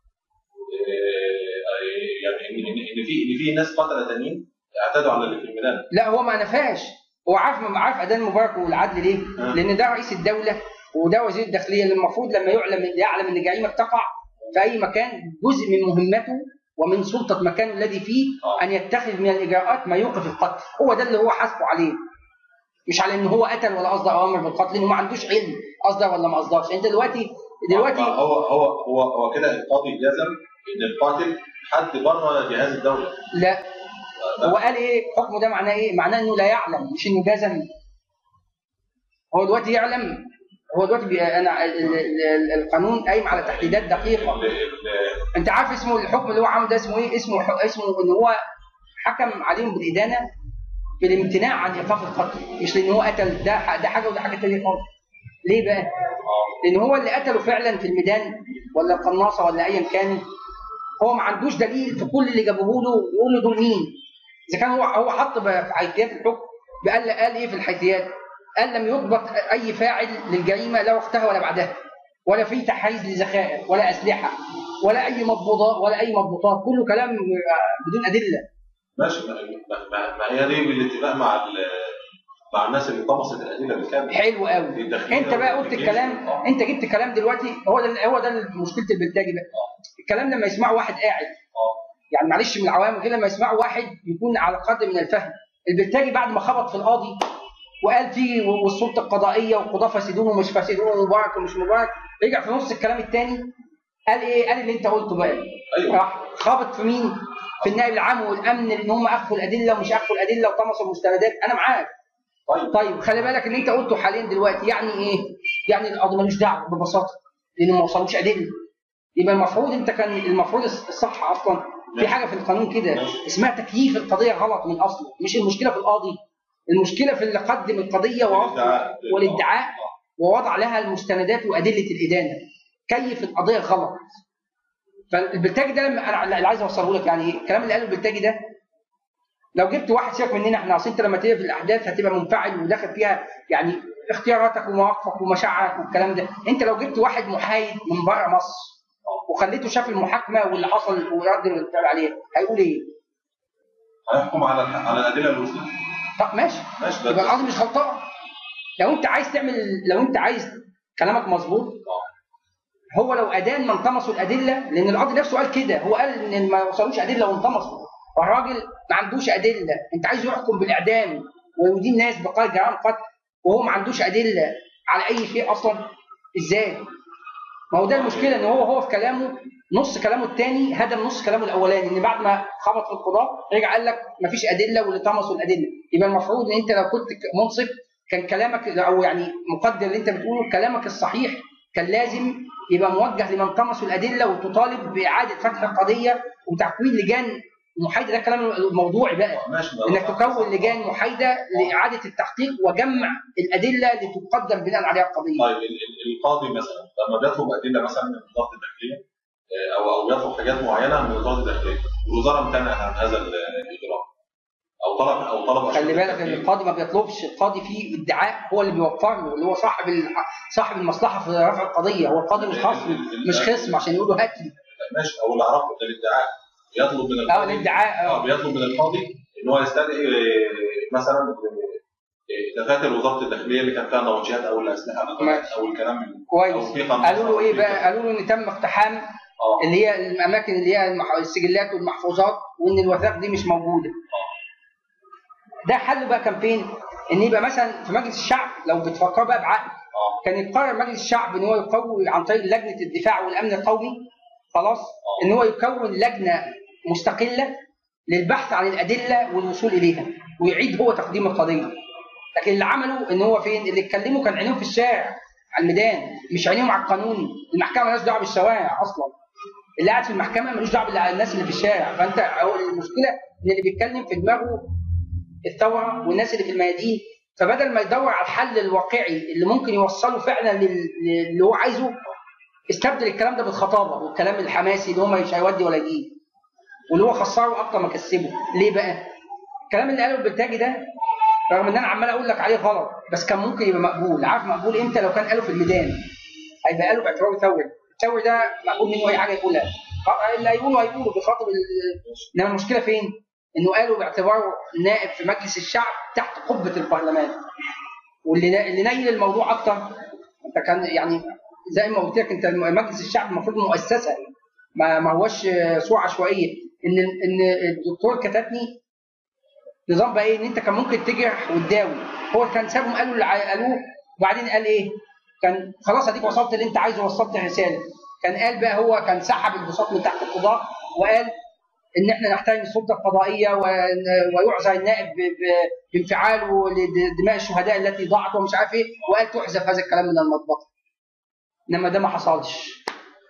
آه، يعني ان ان إن في ان في ناس قتله ثانيين اعتدوا على اللي في الميدان لا هو ما نفاش هو عارف عارف ادان مبارك والعدل ليه؟ آه. لان ده رئيس الدوله وده وزير الداخليه اللي المفروض لما يعلم يعلم ان جريمه تقع في اي مكان جزء من مهمته ومن سلطه مكان الذي فيه آه. ان يتخذ من الاجراءات ما يوقف القتل هو ده اللي هو حاسبه عليه مش على ان هو قتل ولا اصدر اوامر بالقتل لانه ما عندوش علم اصدر ولا ما اصدرش انت دلوقتي دلوقتي هو هو هو هو كده القاضي جزم ان القاتل حد بره جهاز الدوله لا هو قال ايه حكمه ده معناه ايه؟ معناه انه لا يعلم مش انه جزم هو دلوقتي يعلم هو دلوقتي بي... انا ال- ال- ال- القانون قايم على تحديدات دقيقه ال- ال- انت عارف اسمه الحكم اللي هو عامله ده اسمه ايه؟ اسمه ح- اسمه ان هو حكم عليهم بالادانه بالامتناع عن ايقاف القتل مش لان هو قتل ده ح- ده حاجه وده حاجه ثانيه خالص ليه بقى؟ لان هو اللي قتله فعلا في الميدان ولا القناصه ولا ايا كان هو ما عندوش دليل في كل اللي جابوه له يقول له دول مين اذا كان هو هو حط بقى في حيثيات الحكم قال قال ايه في الحيثيات؟ قال لم يضبط اي فاعل للجريمه لا وقتها ولا بعدها ولا في تحيز لذخائر ولا اسلحه ولا اي مضبوطات ولا اي مضبوطات كله كلام آه، بدون ادله ماشي ما, ما, ما هي دي بالاتفاق مع ال- مع الناس اللي طمست الادله بالكامل حلو قوي الداخلية انت بقى قلت والجيش. الكلام آه. انت جبت كلام دلوقتي هو ده هو ده مشكله البلتاجي بقى الكلام لما يسمعه واحد قاعد اه يعني معلش من العوام كده لما يسمعوا واحد يكون على قدر من الفهم البلتاجي بعد ما خبط في القاضي وقال فيه والسلطه القضائيه والقضاه فاسدون ومش فاسدون ومبارك ومش مبارك رجع في نص الكلام الثاني قال ايه قال اللي انت قلته بقى ايوه راح خابط في مين في النائب العام والامن ان هم اخفوا الادله ومش اخفوا الادله وطمسوا المستندات انا معاك طيب طيب خلي بالك اللي انت قلته حاليا دلوقتي يعني ايه يعني القاضي ملوش دعوه ببساطه لانه ما وصلوش ادله يبقى المفروض انت كان المفروض الصح اصلا في حاجه في القانون كده اسمها تكييف القضيه غلط من اصله مش المشكله في القاضي المشكله في اللي قدم القضيه ورفض الادعاء. والادعاء ووضع لها المستندات وادله الادانه كيف القضيه غلط فالبلتاجي ده لما انا اللي عايز اوصله لك يعني ايه الكلام اللي قاله البلتاجي ده لو جبت واحد سيبك مننا احنا اصل انت لما تيجي في الاحداث هتبقى منفعل وداخل فيها يعني اختياراتك ومواقفك ومشاعرك والكلام ده انت لو جبت واحد محايد من بره مصر وخليته شاف المحاكمه واللي حصل ورد الفعل عليه هيقول ايه؟ هيحكم على على الادله اللي وصلت طب ماشي ماشي يبقى بس القاضي مش غلطان لو انت عايز تعمل لو انت عايز كلامك مظبوط هو لو ادان ما انطمسوا الادله لان القاضي نفسه قال كده هو قال ان ما وصلوش ادله وانطمسوا والراجل ما عندوش ادله انت عايزه يحكم بالاعدام ويدين الناس بقال جرائم قتل وهو ما عندوش ادله على اي شيء اصلا ازاي؟ ما هو ده المشكله ان هو هو في كلامه نص كلامه الثاني هدم نص كلامه الاولاني ان بعد ما خبط في القضاء رجع قال لك ما فيش ادله واللي طمسوا الادله يبقى المفروض ان انت لو كنت منصف كان كلامك او يعني مقدر اللي انت بتقوله كلامك الصحيح كان لازم يبقى موجه لمن طمسوا الادله وتطالب باعاده فتح القضيه وتكوين لجان محايده ده الكلام الموضوعي بقى ماشي ده انك تكون لجان محايده لاعاده التحقيق وجمع الادله لتقدم بناء عليها القضيه طيب ال- ال- القاضي مثلا لما بيطلب ادله مثلا من وزاره الداخليه آه، او او بيطلب حاجات معينه من وزاره الداخليه الوزاره امتنعت عن هذا ال- الاجراء او طلب او طلب خلي أشخاص بالك ان الداخلية. القاضي ما بيطلبش القاضي فيه ادعاء هو اللي بيوفر له اللي هو صاحب ال- صاحب المصلحه في رفع القضيه هو القاضي مش خصم مش خصم عشان يقول له هات لي ماشي او اللي اعرفه ان الادعاء يطلب من اه القاضي الادعاء اه اه بيطلب من القاضي ان هو يستدعي آه، مثلا آه، دفاتر وزاره الداخليه اللي كان فيها نوتشات او الاسلحه ماشي. او الكلام من كويس او في قانون قالوا له ايه في بقى؟ كده. قالوا له ان تم اقتحام اه اللي هي الاماكن اللي هي المح- السجلات والمحفوظات وان الوثائق دي مش موجوده. ده حله بقى كان فين؟ ان يبقى مثلا في مجلس الشعب لو بتفكر بقى بعقل اه كان يقرر مجلس الشعب ان هو يقوي عن طريق لجنه الدفاع والامن القومي خلاص ان هو يكون لجنه مستقله للبحث عن الادله والوصول اليها ويعيد هو تقديم القضيه لكن اللي عمله ان هو فين اللي اتكلموا كان عينيهم في الشارع على الميدان مش عينيهم على القانون المحكمه مالهاش دعوه بالشوارع اصلا اللي قاعد في المحكمه ملوش دعوه بالناس اللي في الشارع فانت هو المشكله ان اللي بيتكلم في دماغه الثوره والناس اللي في الميادين فبدل ما يدور على الحل الواقعي اللي ممكن يوصله فعلا لل- للي هو عايزه استبدل الكلام ده بالخطابه والكلام الحماسي اللي هو مش هيودي ولا يجيب واللي هو خسره اكتر ما كسبه ليه بقى؟ الكلام اللي قاله البلتاجي ده رغم ان انا عمال اقول لك عليه غلط بس كان ممكن يبقى مقبول عارف مقبول امتى لو كان قاله في الميدان هيبقى قاله باعتباره ثوري الثوري ده مقبول منه اي حاجه يقولها خ- اللي هيقوله هيقوله بيخاطب ال- انما المشكله فين؟ انه قاله باعتباره نائب في مجلس الشعب تحت قبه البرلمان واللي نا- اللي نيل الموضوع اكتر انت كان يعني زي ما قلت لك انت مجلس الشعب المفروض مؤسسه ما ما هوش صوره عشوائيه ان ان الدكتور كتبني نظام بقى ايه ان انت كان ممكن تجرح وتداوي هو كان سابهم قالوا اللي ع- قالوه وبعدين قال ايه؟ كان خلاص اديك وصلت اللي انت عايزه وصلت الرساله كان قال بقى هو كان سحب البساط من تحت القضاء وقال ان احنا نحترم السلطه القضائيه وإن- ويعزى النائب ب- ب- بانفعاله لدماء الشهداء التي ضاعت ومش عارف ايه وقال تحذف هذا الكلام من المطبخ انما ده ما حصلش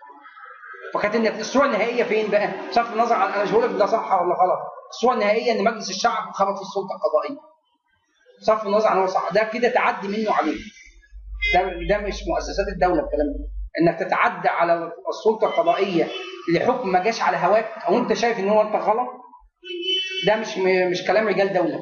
فكانت إن الصوره النهائيه فين بقى؟ بصرف النظر عن انا مش بقول لك ده صح ولا غلط الصوره النهائيه ان مجلس الشعب خبط في السلطه القضائيه بصرف النظر عن هو صح ده كده تعدي منه عليه ده ده مش مؤسسات الدوله الكلام ده انك تتعدى على السلطه القضائيه لحكم ما جاش على هواك او انت شايف ان هو انت غلط ده مش مش كلام رجال دوله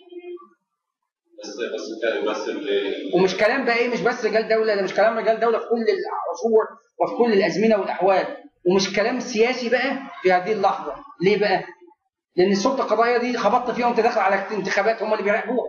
بس بس بس ال- ومش كلام بقى ايه مش بس رجال دوله ده مش كلام رجال دوله في كل العصور وفي كل الازمنه والاحوال ومش كلام سياسي بقى في هذه اللحظه ليه بقى؟ لان السلطه القضائيه دي خبطت فيها وانت داخل على انتخابات هم اللي بيراقبوها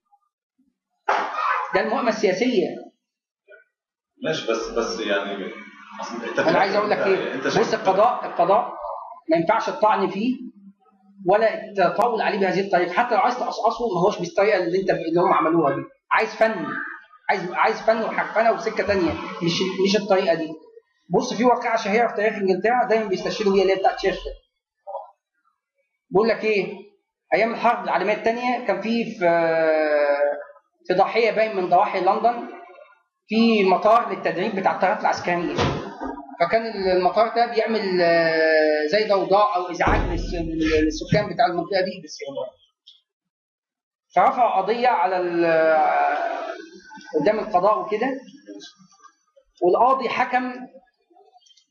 ده المهمه السياسيه ماشي بس بس يعني أصل انت انا عايز اقول لك انت- ايه انت بص شايف- القضاء القضاء ما ينفعش الطعن فيه ولا تطول عليه بهذه الطريقه حتى لو عايز تقصقصه ما هوش بالطريقه اللي انت اللي هم عملوها دي عايز فن عايز عايز فن وحرفنه وسكه ثانيه مش مش الطريقه دي بص في واقعه شهيره في تاريخ انجلترا دايما بيستشهدوا بيها اللي هي بتاعت تشرشل بيقول لك ايه ايام الحرب العالميه الثانيه كان في في في ضاحيه باين من ضواحي لندن في مطار للتدريب بتاع الطيارات العسكريه فكان المطار ده بيعمل آه، زي ضوضاء او ازعاج للس- للسكان بتاع المنطقه دي بس فرفعوا قضيه على ال- قدام القضاء وكده والقاضي حكم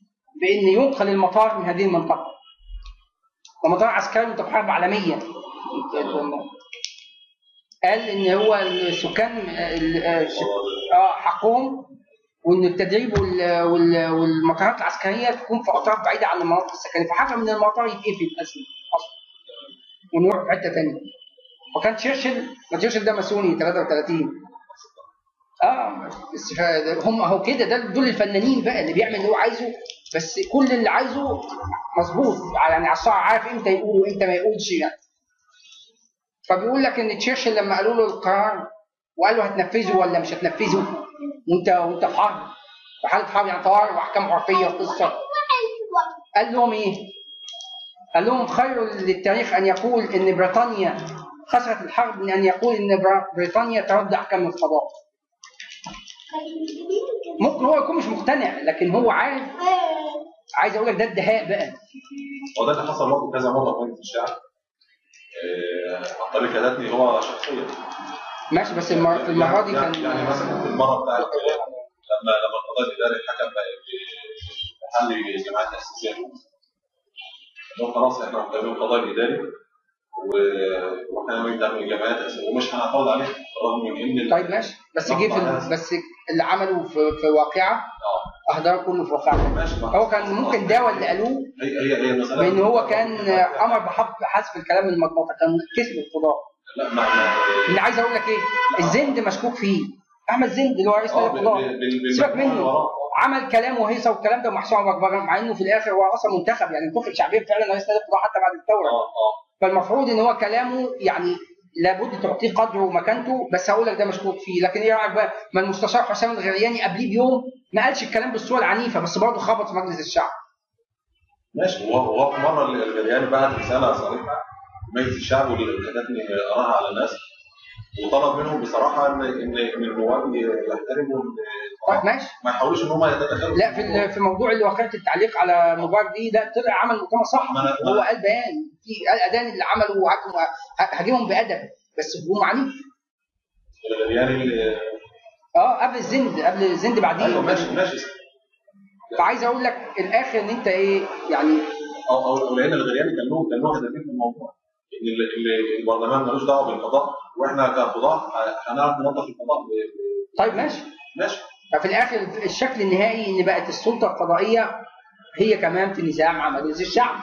بان ينقل المطار من هذه المنطقه ومطار عسكري انت في حرب عالميه قال ان هو السكان ال- اه حقهم وان التدريب وال- وال- والمقرات العسكريه تكون في اطراف بعيده عن المناطق السكنيه فحاجه من المطار يتقفل اصلا اصلا ونروح في حته ثانيه وكان تشرشل ما تشرشل ده ماسوني 33 اه بس ف- هم اهو كده ده دول الفنانين بقى اللي بيعمل اللي هو عايزه بس كل اللي عايزه مظبوط يعني على الصراحه عارف امتى يقول وامتى ما يقولش يعني فبيقول لك ان تشرشل لما قالوا له القرار وقال له هتنفذه ولا مش هتنفذه وانت وانت في حرب في حاله حرب يعني طوارئ واحكام عرفيه وقصه قال لهم ايه؟ قال لهم خير للتاريخ ان يقول ان بريطانيا خسرت الحرب من ان يقول ان بر- بريطانيا ترد احكام القضاء. ممكن هو يكون مش مقتنع لكن هو عارف عايز اقول لك ده الدهاء بقى هو ده اللي حصل برضه كذا مره في مجلس الشعب آه، عن طريق كادتني هو شخصيا ماشي بس المر... في المره دي يعني, كان يعني مثلا في المره بتاعت لما لما القضاء الاداري حكم بحل الجماعات الاساسيه انه خلاص احنا مقيمين القضاء الاداري و- واحنا نبدا من الجماعات الاساسيه ومش هنعترض عليه رغم من ان ال- طيب ماشي بس جه في ال- بس اللي عمله في, في واقعه اه اهدار كله في واقعه ماشي ما- هو كان ممكن ده واللي قالوه هي هي هي المساله بان هو كان امر بحذف حذف الكلام من المضبوطه كان كسب القضاء لا ما ما اللي عايز اقول لك ايه الزند مشكوك فيه احمد زند اللي هو رئيس اه نادي بال- القضاء بال- بال- سيبك بالمجموعة منه. اللي وراه. عمل كلام وهيصه والكلام ده ومحسوب على مقبره مع انه في الاخر هو اصلا منتخب يعني منتخب شعبيا فعلا رئيس نادي القضاء حتى بعد الثوره اه اه فالمفروض ان هو كلامه يعني لابد تعطيه قدره ومكانته بس هقول لك ده مشكوك فيه لكن ايه رايك بقى ما المستشار حسام الغرياني قبليه بيوم ما قالش الكلام بالصوره العنيفه بس برضه خبط في مجلس الشعب ماشي هو هو في مره الغرياني بعت رساله صريحه مجلس الشعب واللي كتبني اراها على الناس وطلب منهم بصراحه ان ان ان النواب يحترموا طيب ال- ماشي ما يحاولوش ان هم يتدخلوا لا في ال- في موضوع اللي وقعت التعليق على مبارك دي ده طلع عمل مؤتمر صح ما أنا- هو قال بيان في قال ادان اللي عملوا وهاجموا- ه- هاجمهم بادب بس هجوم عنيف الغرياني اللي- اه قبل الزند قبل الزند بعديه ايوه ماشي ماشي فعايز اقول لك الاخر ان انت ايه يعني او او أو لان الغرياني كان له كان له هدفين في الموضوع ان ال- ال- البرلمان ملوش دعوه بالقضاء واحنا كقضاء هنعرف ننظف القضاء ب- ب- طيب ماشي ماشي ففي الاخر الشكل النهائي ان بقت السلطه القضائيه هي كمان في نزاع مع مجلس الشعب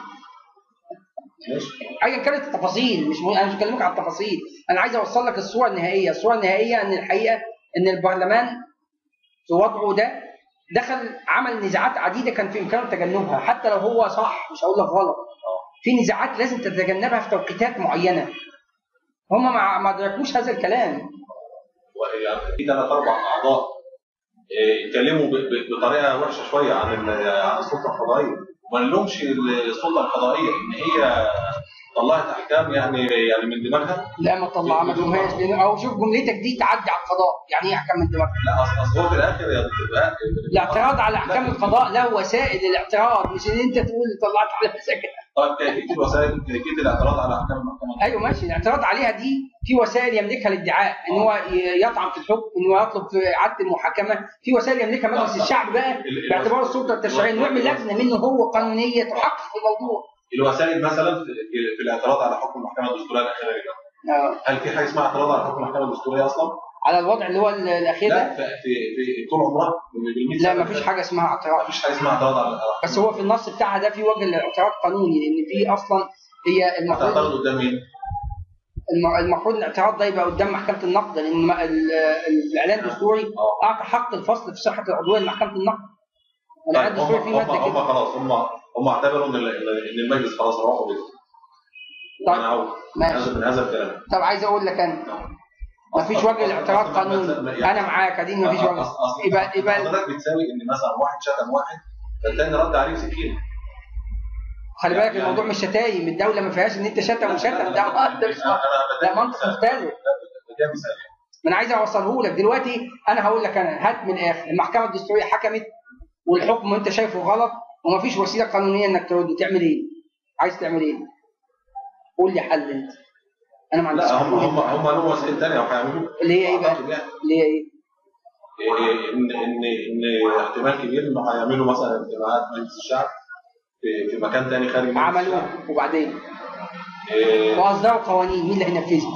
ماشي ايا كانت التفاصيل مش م... انا مش بكلمك عن التفاصيل انا عايز اوصل لك الصوره النهائيه الصوره النهائيه ان الحقيقه ان البرلمان في وضعه ده دخل عمل نزاعات عديده كان في امكانه تجنبها حتى لو هو صح مش هقول لك غلط في نزاعات لازم تتجنبها في توقيتات معينه هم ما ما ادركوش هذا الكلام يعني في ثلاث اربع اعضاء إيه، اتكلموا ب- ب- بطريقه وحشه شويه عن ال- عن السلطه القضائيه وما نلومش السلطه القضائيه ان هي طلعت احكام يعني يعني من دماغها لا ما طلع ما تلومهاش لأن- او شوف جملتك دي تعدي على القضاء يعني ايه احكام من دماغك لا اصل أصل هو في الاخر يا دكتور الاعتراض على احكام القضاء له وسائل الاعتراض مش ان انت تقول طلعت على مساكن طيب كيفيه الوسائل كيفيه الاعتراض على احكام المحكمه ايوه ماشي الاعتراض عليها دي في وسائل يملكها الادعاء ان هو ي- يطعن في الحكم ان هو يطلب في اعاده المحاكمه في وسائل يملكها مجلس لا. الشعب بقى ال- ال- باعتباره السلطه التشريعيه ال- نعمل لجنه منه هو قانونيه تحقق في الموضوع الوسائل مثلا في, في- في الاعتراض على حكم المحكمه الدستوريه الاخيره اللي جت. آه. هل في حاجه اسمها اعتراض على حكم المحكمه الدستوريه اصلا؟ على الوضع اللي هو ال- الاخير لا ده في في, في طول عمرها بال 100 لا سنة ما فيش حاجه اسمها اعتراض ما فيش حاجه اسمها اعتراض على بس هو في النص بتاعها ده في وجه الاعتراض قانوني لان في اصلا هي المفروض هتعترض قدام مين؟ الم- المفروض الاعتراض ده يبقى قدام محكمه النقد لان م- ال- الاعلان الدستوري اه اعطى حق الفصل في صحه العضويه لمحكمه النقد الاعلان طيب هم الدستوري فيه هم ماده هم كده خلاص هم هم اعتبروا ان ال- ان المجلس خلاص روحوا بيه طيب. وانا عاوز من ماشي هذا من هذا الكلام طب عايز اقول لك انا ما فيش وجه الاعتراض قانوني انا معاك ادين ما فيش وجه يبقى يبقى حضرتك بتساوي ان مثلا واحد شتم واحد فالتاني رد عليه بسكينه خلي بالك يعني- الموضوع مش شتايم الدوله ما فيهاش ان انت شتم وشتم ده ده مش انا ده منطق مختلف ده مثال ما انا عايز اوصله لك دلوقتي انا هقول لك انا هات من الاخر المحكمه الدستوريه حكمت والحكم انت شايفه غلط ومفيش وسيله قانونيه انك ترد تعمل ايه؟ عايز تعمل ايه؟ قول لي حل انت انا ما عنديش لا هم حل. هم هم لهم وسائل ثانيه وهيعملوها اللي هي ايه بقى؟ أعتقد يعني. اللي هي ايه؟ إيه، ان ان ان احتمال كبير انه هيعملوا مثلا اجتماعات مجلس الشعب في في مكان ثاني خارج مجلس الشعب. عملوه وبعدين إيه، واصدروا قوانين مين اللي هينفذها؟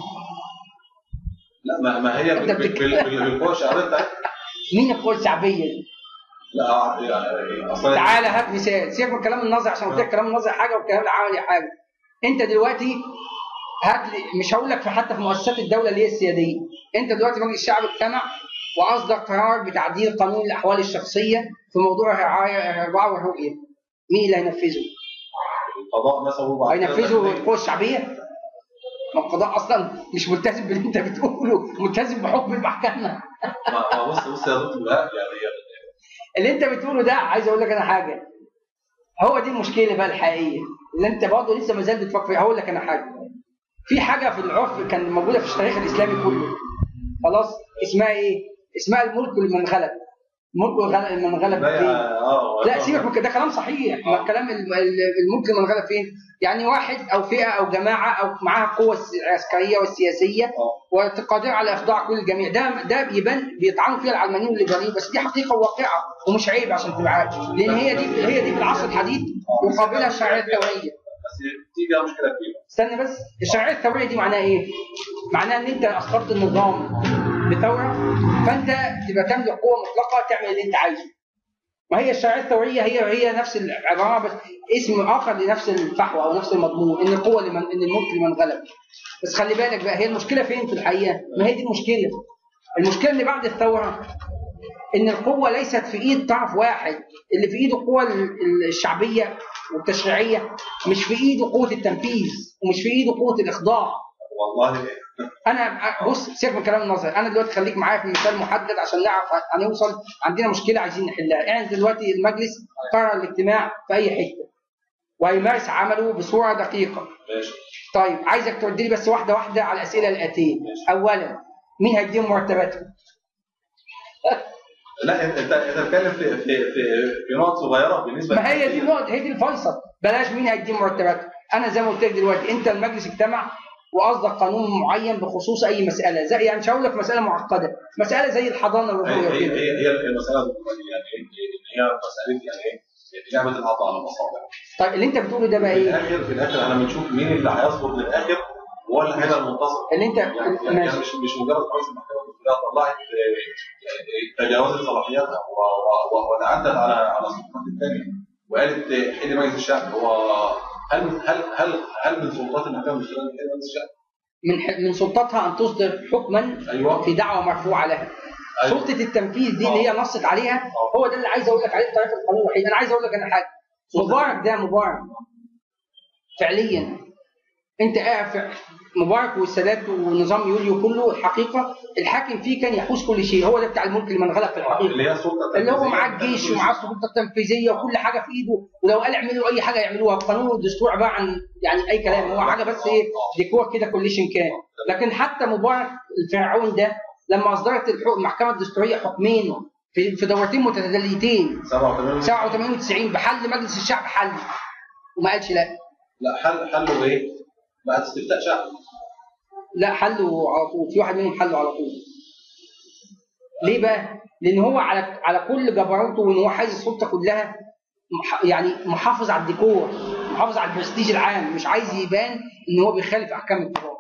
لا ما, ما هي أنت بال- بال- بتتكلم. بال- بالقوى الشعبيه بتاعتها مين القوى الشعبيه دي؟ لا يعني اصلا تعالى هات مثال سيبك من الكلام النظري عشان قلت لك الكلام النظري حاجه والكلام العملي حاجه انت دلوقتي هات لي مش هقول لك في حتى في مؤسسات الدوله اللي هي السياديه انت دلوقتي مجلس الشعب اجتمع واصدر قرار بتعديل قانون الاحوال الشخصيه في موضوع الرعايه الرعايه والرؤيه مين اللي هينفذه؟ القضاء مثلا بعد كده هينفذه تكليف. القوى الشعبيه؟ ما القضاء اصلا مش ملتزم باللي انت بتقوله ملتزم بحكم المحكمه ما ما بص بص يا دكتور لا يعني يعني اللي انت بتقوله ده عايز اقول لك انا حاجه هو دي المشكله بقى الحقيقيه اللي انت برضه لسه ما زال بتفكر فيها هقول لك انا حاجه في حاجه في العرف كان موجوده في التاريخ الاسلامي كله خلاص اسمها ايه؟ اسمها الملك لمن غلب الملك الغل- لمن غلب لا فين؟ يا- اه لا سيبك من كده ده كلام صحيح ما الكلام ال- ال- الملك لمن غلب فين؟ يعني واحد او فئه او جماعه او معاها القوه الس- العسكريه والسياسيه اه وقادرة على إخضاع كل الجميع ده ده بيبان بيطعنوا فيها العلمانيين والليبراليين بس دي حقيقة واقعة ومش عيب عشان تبقى عارف لأن هي دي هي دي في العصر الحديث يقابلها الشرعية الثورية بس تيجي مشكله كبيره استنى بس الشرعية الثورية دي معناها إيه؟ معناها إن أنت أسقطت النظام بثورة فأنت تبقى تملك قوة مطلقة تعمل اللي أنت عايزه ما هي الشرعية الثورية هي هي نفس العبارة بس اسم آخر لنفس الفحوى أو نفس المضمون إن القوة لمن إن الملك لمن غلب بس خلي بالك بقى هي المشكلة فين في الحقيقة؟ ما هي دي المشكلة المشكلة اللي بعد الثورة إن القوة ليست في إيد طرف واحد اللي في إيده القوة ال- الشعبية والتشريعية مش في إيده قوة التنفيذ ومش في إيده قوة الإخضاع والله انا بص سيبك من الكلام النظري انا دلوقتي خليك معايا في مثال محدد عشان نعرف هنوصل عندنا مشكله عايزين نحلها احنا دلوقتي المجلس قرر الاجتماع في اي حته وهيمارس عمله بصوره دقيقه ماشي طيب عايزك ترد لي بس واحده واحده على الاسئله الاتيه اولا مين هيديهم مرتباتهم لا انت انت انت بتتكلم في في في في نقط صغيره بالنسبه ما هي دي للتفكير. النقطه هي دي الفيصل بلاش مين هيديهم مرتباتهم انا زي ما قلت لك دلوقتي انت المجلس اجتمع واصدر قانون معين بخصوص اي مساله زي يعني مش هقول لك مساله معقده مساله زي الحضانه هي الربويه هي كده هي هي المساله دلوقتي يعني ايه ان هي مساله يعني ايه لعبه القطع على المصابع طيب اللي انت بتقوله ده بقى في ايه الاخر في الاخر احنا بنشوف مين اللي هيصبر للاخر هو اللي هيبقى المنتصر اللي انت يعني يعني ماشي مش مش مجرد خلاص المحكمه الدستوريه طلعت آه، آه، تجاوزت صلاحياتها و- و- وتعدت على على السلطات الثانيه وقالت آه، حل مجلس الشعب هو هل هل هل هل من سلطات المحكمه الدستوريه إن حل مجلس الشعب؟ من ح- من سلطتها ان تصدر حكما ايوه في دعوه مرفوعه لها أيوة. سلطه التنفيذ دي اللي هي نصت عليها آه. هو ده اللي عايز اقول لك عليه بطريقه القانون الوحيد انا عايز اقول لك انا حاجه مبارك ده مبارك فعليا انت قاعد في مبارك والسادات ونظام يوليو كله الحقيقه الحاكم فيه كان يحوز كل شيء هو ده بتاع الملك لمن غلب في الحقيقه اللي هي السلطه اللي هو التنفيذية. معاه الجيش ومعاه السلطه التنفيذيه وكل حاجه في ايده ولو قال اعملوا اي حاجه يعملوها القانون والدستور عباره عن يعني اي كلام هو حاجه بس ايه ديكور كده كوليشن كان لكن حتى مبارك الفرعون ده لما اصدرت الحكم المحكمه الدستوريه حكمين في في دورتين متتاليتين 87 87 و90 بحل مجلس الشعب حل وما قالش لا لا حل حله ايه؟ بعد استفتاء شعبي لا حلوا على طول في واحد منهم حلوا على طول ليه بقى؟ لان هو على على كل جبروته وان هو حايز السلطه كلها مح- يعني محافظ على الديكور محافظ على البرستيج العام مش عايز يبان ان هو بيخالف احكام القضاء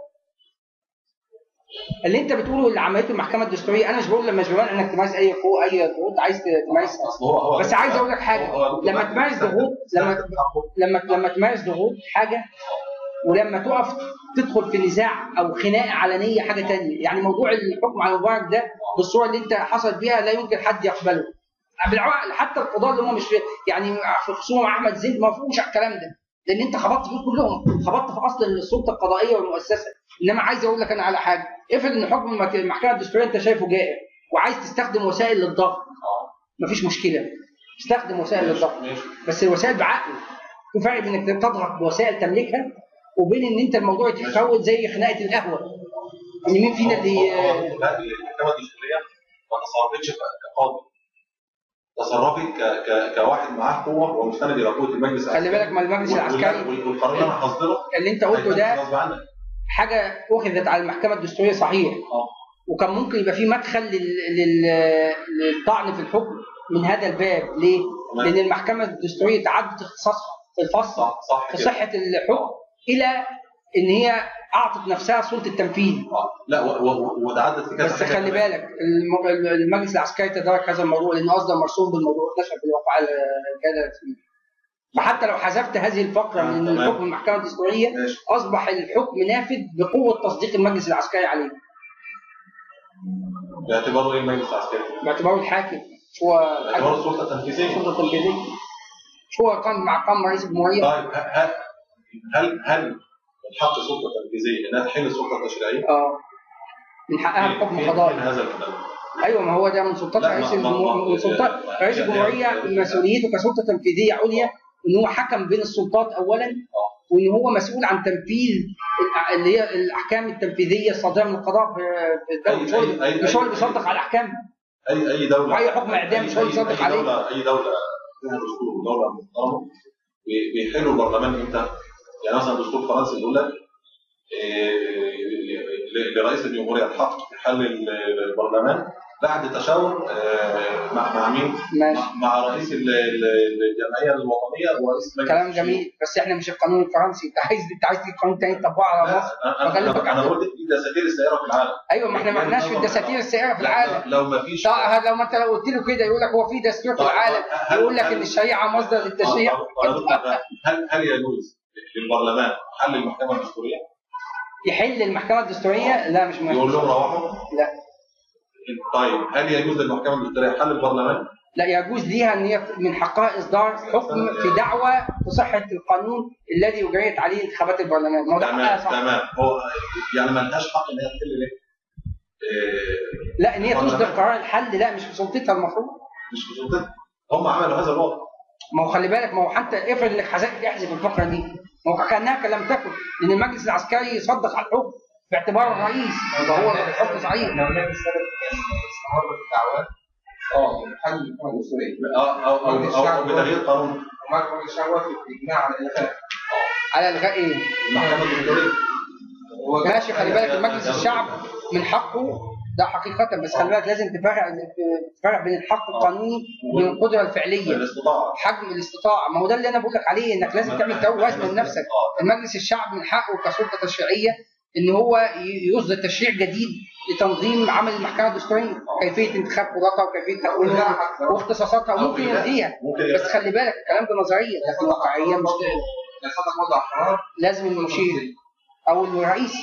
اللي انت بتقوله اللي عملته المحكمه الدستوريه انا مش بقول لما مش ببان انك تمارس اي قوه اي ضغوط عايز تمارسها اصل هو هو بس عايز اقول لك حاجه هو- هو- لما تمارس ضغوط لما لما لما تمارس ضغوط حاجه ولما تقف تدخل في نزاع او خناقه علنيه حاجه تانية يعني موضوع الحكم على مبارك ده بالصوره اللي انت حصلت بيها لا يمكن حد يقبله بالعقل حتى القضاة اللي هم مش في يعني في خصومه مع احمد زيد ما فيهوش على الكلام ده لان انت خبطت فيه كلهم خبطت في اصل السلطه القضائيه والمؤسسه انما عايز اقول لك انا على حاجه افرض ان حكم المك- المحكمه الدستوريه انت شايفه جائر وعايز تستخدم وسائل للضغط مفيش مشكله استخدم وسائل للضغط ماشي بس الوسائل بعقل في فرق بين انك تضغط بوسائل تملكها وبين ان انت الموضوع يتفوت زي خناقه القهوه ان مين فينا اللي هو- هو- لا المحكمه الدستوريه ما تصرفتش ك- كقاضي تصرفت ك... ك... كواحد معاه قوه ومستند الى قوه المجلس خلي بالك ما المجلس وال- العسكري وال- والقرار اللي انا هصدره اللي انت قلته ده غصب عنك حاجه اخذت على المحكمه الدستوريه صحيح اه وكان ممكن يبقى في مدخل لل... لل... للطعن في الحكم من هذا الباب ليه؟ تمام. لان المحكمه الدستوريه تعدت اختصاصها في الفصل صح صح في كده. صحه الحكم الى ان هي اعطت نفسها سلطه التنفيذ آه. لا و- و- وتعدد في كذا بس حاجة خلي كمان. بالك الم- المجلس العسكري تدارك هذا الموضوع لان اصدر مرسوم بالموضوع انتشر في الواقع كده فحتى لو حذفت هذه الفقره آه، من تمام. حكم المحكمه الدستوريه ماشي اصبح الحكم نافذ بقوه تصديق المجلس العسكري عليه باعتباره ايه المجلس العسكري؟ باعتباره الحاكم مش هو باعتباره السلطه التنفيذيه السلطه التنفيذيه مش هو كان مع قام رئيس الجمهوريه طيب ه- هل هل هل من حق السلطه التنفيذيه انها تحل السلطه التشريعيه؟ اه من حقها فين- الحكم فين- قضائي فين هذا الكلام؟ ايوه ما هو ده من سلطات لا، رئيس ما- ما- الجمهوريه ما- من سلطات يعني- رئيس يعني- الجمهوريه يعني- مسؤوليته كسلطه تنفيذيه عليا ان هو حكم بين السلطات اولا وان هو مسؤول عن تنفيذ الأ- اللي هي الاحكام التنفيذيه الصادره من القضاء في في الدوله أي- مش هو اللي- أي- أي- مش هو اللي أي- بيصدق على الاحكام اي اي دوله أي حكم إعدام مش هو اللي أي- يصدق أي عليه. دوله اي دوله فيها دستور دوله محترمه بي- بيحلوا البرلمان امتى؟ يعني مثلا دستور فرنسا بيقول لك إيه، ل- لرئيس الجمهوريه الحق في حل ال- البرلمان بعد تشاور آه، مع مع مين؟ ماشي مع- مع رئيس ال- ال- الجمعيه الوطنيه ورئيس مجلس كلام الشيوخ. جميل بس احنا مش القانون الفرنسي انت عايز انت عايز تجيب قانون تاني تطبقه على لا، مصر انا فخلي انا بالك انا عشان- قلت في دساتير السياره في العالم ايوه ما احنا ما احناش في الدساتير السائره في العالم لو ما فيش طيب لو ما انت لو قلت له كده يقول لك هو في دستور في طيب، العالم هل- يقول لك هل- ان الشريعه مصدر للتشريع هل هل يجوز للبرلمان حل المحكمه الدستوريه؟ يحل المحكمه الدستوريه لا مش يقول مهم لهم روحوا؟ لا طيب هل يجوز للمحكمه الدستوريه حل البرلمان؟ لا يجوز ليها ان هي من حقها اصدار حكم في دعوى بصحه القانون الذي اجريت عليه انتخابات البرلمان ما هو ده حقها تمام صح تمام هو يعني ما لهاش حق ان هي تحل ليه؟ إيه، لا ان هي البرلمان. تصدر قرار الحل لا مش في سلطتها المفروض مش في سلطتها هم عملوا هذا الوضع ما هو خلي بالك ما هو حتى افرض انك حذفت احذف الفقره دي ما هو كانها لم تكن لان المجلس العسكري يصدق على الحكم باعتباره الرئيس يبقى هو الحكم صحيح لو لابس سبب كان استمر الدعوات اه الحل المحكمه الدستوريه أو أو أو, أو بتغيير قانون ومجلس الشعب وافق باجماع على الالغاء على الغاء ايه؟ المحكمه الدستوريه هو ماشي خلي بالك المجلس الشعب من حقه ده حقيقة بس خلي بالك لازم تفرق تفرق بين الحق القانوني وبين القدرة الفعلية الاستطاعه حجم الاستطاعة ما هو ده اللي أنا بقول لك عليه إنك لازم تعمل توازن لنفسك آه. المجلس الشعب من حقه كسلطة تشريعية إن هو ي- يصدر تشريع جديد لتنظيم عمل المحكمة الدستورية كيفية انتخاب قضاتها وكيفية تكوينها واختصاصاتها وممكن يلغيها ممكن بس خلي بالك الكلام ده نظرية لكن واقعيا مش يصدق وضع قرار لازم المشير او الرئيس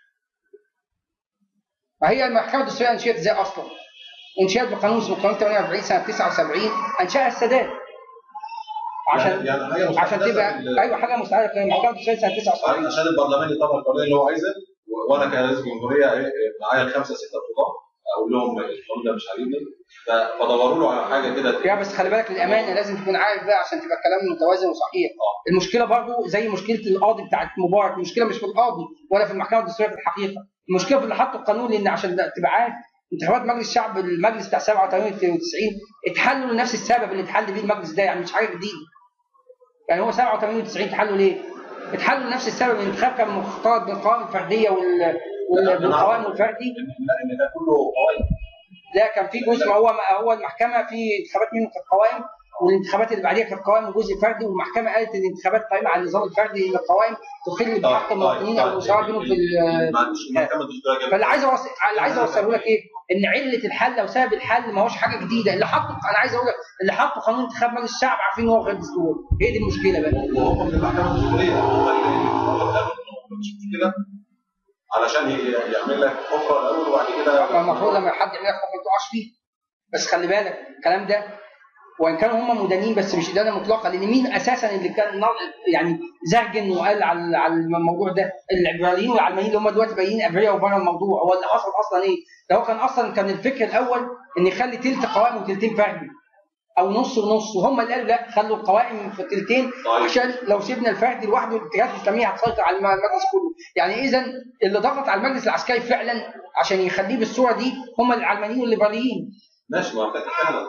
فهي المحكمه الدستوريه انشئت ازاي اصلا؟ انشئت بقانون اسمه قانون 48 سنه 79 انشاها السادات عشان يعني حاجه عشان مستحدثة تبقى في ال- ايوه حاجه مستعده في المحكمه الدستوريه سنه 79 عشان البرلمان يطبق القانون اللي هو عايزه و- وانا كرئيس جمهوريه إيه، إيه، معايا الخمسه سته قضاه اقول لهم القانون ده مش عاجبني ف- فدوروا له على حاجه كده يا بس خلي بالك الامانه لازم تكون عارف بقى عشان تبقى الكلام متوازن وصحيح المشكله برضو زي مشكله القاضي بتاعت مبارك المشكله مش في القاضي ولا في المحكمه الدستوريه في الحقيقه المشكله في اللي حطوا القانون لان عشان ده تبقى عارف انتخابات مجلس الشعب المجلس بتاع 87 و 90 اتحلوا لنفس السبب اللي اتحل بيه المجلس ده يعني مش حاجه جديده يعني هو 87 و 90 اتحلوا ليه؟ اتحلوا لنفس السبب الانتخاب كان مختلط بالقوائم الفرديه وال وال- بالقوائم الفردي ان لا ان ده كله قواعد لا كان في جزء ما هو ما هو المحكمه في انتخابات منهم كانت قوائم والانتخابات اللي بعديها كانت قوائم وجزء فردي والمحكمه قالت ان الانتخابات قائمه على النظام الفردي ان القوائم تخل بحق المواطنين او المساواه بينهم في ال- ما عندوش المحكمه الدستوريه جابت- فاللي عايز اوصل اللي عايز اوصله لك ايه؟ ان عله الحل او سبب الحل ما هوش حاجه جديده اللي حطوا انا عايز اقول لك اللي حطوا قانون انتخاب مجلس الشعب عارفين ان هو غير دستوري هي دي المشكله بقى وهم من المحكمه الدستوريه هم اللي هم اللي قالوا انه مش مشكله علشان ي- يعمل لك حفره الاول وبعد كده فالمفروض لما حد يعمل لك حكم ما تقعش فيه بس خلي بالك الكلام ده وان كانوا هم مدانين بس مش ادانه مطلقه لان مين اساسا اللي كان نار- يعني زهجن وقال على على الموضوع ده العبرانيين والعلمانيين اللي هم دلوقتي باينين ابرياء وبره الموضوع هو اللي حصل اصلا ايه؟ ده هو كان اصلا كان الفكر الاول ان يخلي تلت قوائم وتلتين فردي او نص ونص وهم اللي قالوا لا خلوا القوائم في تلتين طيب. عشان لو سيبنا الفردي لوحده الاتجاهات الاسلاميه هتسيطر على المجلس كله يعني اذا اللي ضغط على المجلس العسكري فعلا عشان يخليه بالصوره دي هم العلمانيين والليبراليين ماشي ما كانت فعلا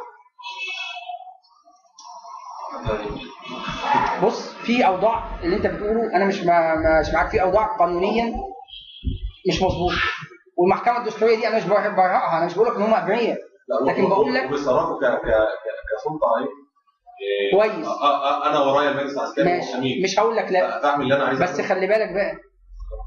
بص في اوضاع اللي انت بتقوله انا مش ما مش معاك في اوضاع قانونيا مش مظبوط والمحكمه الدستوريه دي انا مش بر- برهقها انا مش بقول لك ان هم ابرياء لا لكن بقول لك- وبيصرفوا ك ك ك- كسلطه ايه إيه، كويس. آه، آه، انا ورايا المجلس العسكري ماشي والامين مش هقول لك لا فاعمل اللي انا عايزه بس خلي بالك بقى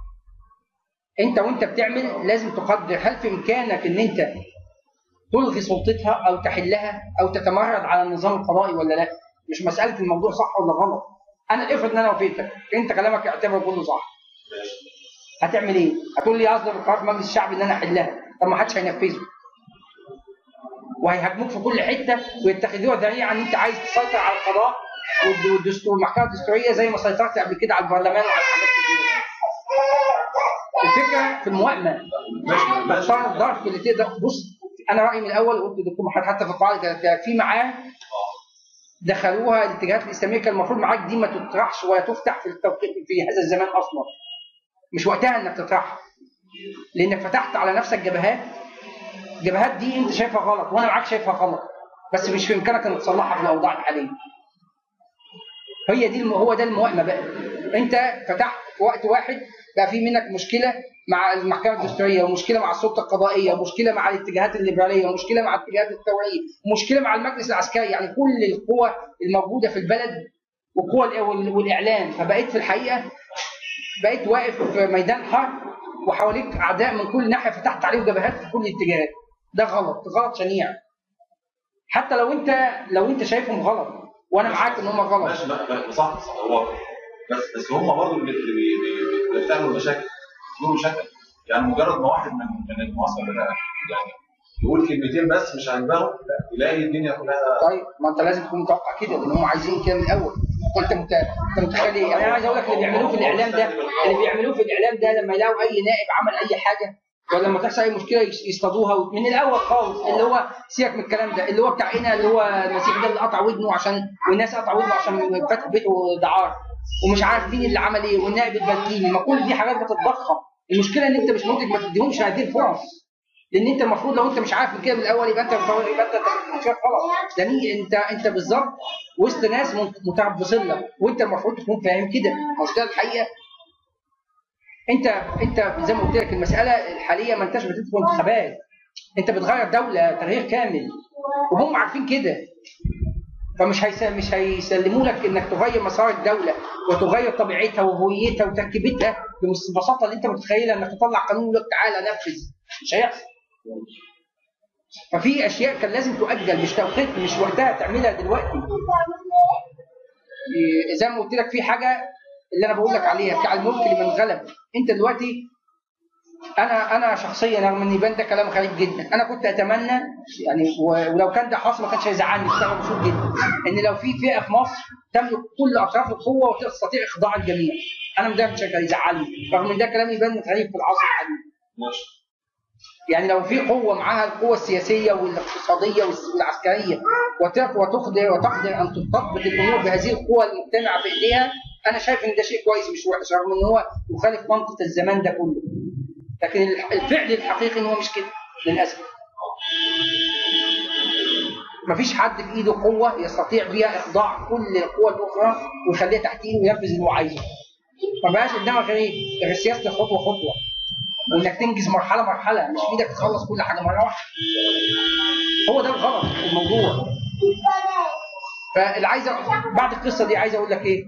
انت وانت بتعمل لازم تقدر هل في امكانك ان انت تلغي سلطتها او تحلها او تتمرد على النظام القضائي ولا لا مش مساله الموضوع صح ولا غلط انا افرض ان انا وافقتك انت كلامك اعتبره كله صح هتعمل ايه؟ هتقول لي اصدر قرار مجلس الشعب ان انا احلها طب ما حدش هينفذه وهيهاجموك في كل حته ويتخذوها ذريعه ان انت عايز تسيطر على القضاء والد- والدستور المحكمه الدستوريه زي ما سيطرت قبل كده على البرلمان وعلى حاجات كتير. الفكره في الموائمه ماشي ماشي مقدار الظرف اللي تقدر بص انا رايي من الاول قلت للدكتور محمد حتى في القواعد كانت- كان في معاه دخلوها الاتجاهات الاسلاميه كان المفروض معاك دي ما تطرحش ولا تفتح في التوقيت في هذا الزمان اصلا مش وقتها انك تطرحها لانك فتحت على نفسك جبهات الجبهات دي انت شايفها غلط وانا معاك شايفها غلط بس مش في امكانك انك تصلحها في الاوضاع الحاليه هي دي الم... هو ده الموائمه بقى انت فتحت في وقت واحد بقى في منك مشكله مع المحكمه الدستوريه ومشكله مع السلطه القضائيه ومشكله مع الاتجاهات الليبراليه ومشكله مع الاتجاهات الثوريه ومشكله مع المجلس العسكري يعني كل القوى الموجوده في البلد والقوى الإ- وال- والاعلام فبقيت في الحقيقه بقيت واقف في ميدان حرب وحواليك اعداء من كل ناحيه فتحت عليهم جبهات في كل الاتجاهات ده غلط غلط شنيع حتى لو انت لو انت شايفهم غلط وانا معاك ان هم غلط ماشي لا لا صح صح هو بس بس هم برضه اللي اللي بي- بي- بيعملوا مشاكل بيعملوا مشاكل يعني مجرد ما واحد من من المعسكر ده يعني يقول كلمتين بس مش هينبغوا يلاقي الدنيا كلها طيب ما انت لازم تكون متوقع كده لان هم عايزين كده من الاول وانت مت... انت متخيل ايه؟ يعني انا عايز اقول لك اللي بيعملوه في الاعلام ده اللي بيعملوه في الاعلام ده لما يلاقوا اي نائب عمل اي حاجه ولا لما تحصل اي مشكله يص- يصطادوها من الاول خالص اللي هو سيبك من الكلام ده اللي هو بتاع هنا اللي هو المسيح ده اللي قطع ودنه عشان والناس قطع ودنه عشان فتح بيته دعاره ومش عارف مين اللي عمل ايه والنائب البلديني ما كل دي حاجات بتتضخم المشكله ان انت مش مدرك ما تديهمش هذه الفرص لان انت المفروض لو انت مش عارف من كده من الاول يبقى انت يبقى انت مش غلط لان انت انت بالظبط وسط ناس متربصين لك وانت المفروض تكون فاهم كده مش ده الحقيقه انت انت زي ما قلت لك المساله الحاليه ما انتش بتدخل انتخابات انت بتغير دوله تغيير كامل وهم عارفين كده فمش هيس... مش هيسلموا لك انك تغير مسار الدوله وتغير طبيعتها وهويتها وتركيبتها بالبساطه اللي انت متخيلها انك تطلع قانون يقول لك تعالى نفذ مش هيحصل ففي اشياء كان لازم تؤجل مش توقيت مش وقتها تعملها دلوقتي إيه، زي ما قلت لك في حاجه اللي انا بقول لك عليها بتاع الملك لمن غلب انت دلوقتي انا انا شخصيا رغم ان يبان ده كلام غريب جدا انا كنت اتمنى يعني و- ولو كان ده حصل ما كانش هيزعلني بس انا مبسوط جدا ان لو في فئه في مصر تملك كل اطراف القوه وتستطيع اخضاع الجميع انا ده مش هيزعلني رغم ان ده كلام يبان غريب في العصر الحديث ماشي يعني لو في قوة معاها القوة السياسية والاقتصادية والس- والعسكرية وت- وتقدر وتقدر أن تطبق الأمور بهذه القوة المجتمعة في إيديها أنا شايف إن ده شيء كويس مش وحش رغم إن هو يخالف منطق الزمان ده كله لكن الح- الفعل الحقيقي إن هو مش كده للأسف مفيش حد في إيده قوة يستطيع بيها إخضاع كل القوى الأخرى ويخليها تحت إيده وينفذ اللي هو عايزه ما بقاش قدامك غير إيه؟ غير سياسة خطوة خطوة وانك تنجز مرحله مرحله مش في ايدك تخلص كل حاجه مره واحده هو ده الغلط في الموضوع فاللي عايز أ- بعد القصه دي عايز اقول لك ايه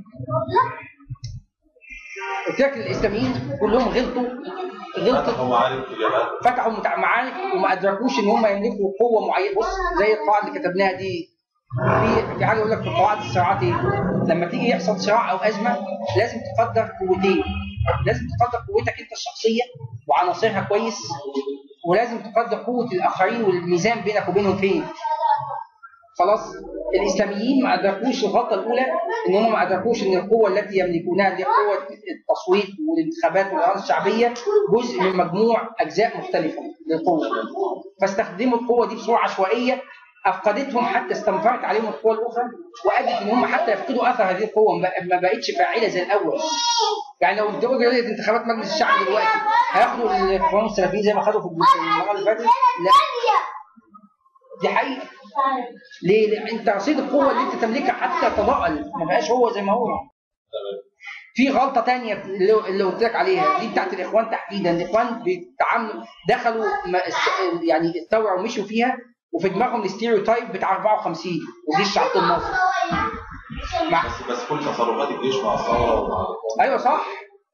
قلت لك الاسلاميين كلهم غلطوا غلطوا فتحوا معارك تجارات فتحوا متع- معارك وما ادركوش ان هم يملكوا قوه معينه بص زي القواعد اللي كتبناها دي في في حاجه يقول لك في قواعد الصراعات ايه؟ لما تيجي يحصل صراع او ازمه لازم تقدر قوتين لازم تقدر قوتك انت الشخصيه وعناصرها كويس ولازم تقدر قوه الاخرين والميزان بينك وبينهم فين خلاص الاسلاميين ما ادركوش الغلطه الاولى ان هم ما ادركوش ان القوه التي يملكونها اللي هي قوه التصويت والانتخابات والاراده الشعبيه جزء من مجموع اجزاء مختلفه للقوه فاستخدموا القوه دي بصوره عشوائيه افقدتهم حتى استنفرت عليهم القوى الاخرى وادت ان هم حتى يفقدوا اثر هذه القوه ما بق- ما بقتش فاعله زي الاول يعني لو انت قلت انتخابات مجلس الشعب دلوقتي هياخدوا الاخوان السلفيين زي ما خدوا في المره اللي فاتت لا دي حقيقه ليه؟ لأن انت رصيد القوه اللي انت تملكها حتى تضاءل ما بقاش هو زي ما هو في غلطه تانية اللي اللي قلت لك عليها دي بتاعت الاخوان تحديدا الاخوان بيتعاملوا دخلوا ما- است- يعني الثوره ومشوا فيها وفي دماغهم الاستيريوتايب بتاع 54 وجيش عبد الناصر مع بس بس كل تصرفات الجيش مع الثوره ومع ايوه صح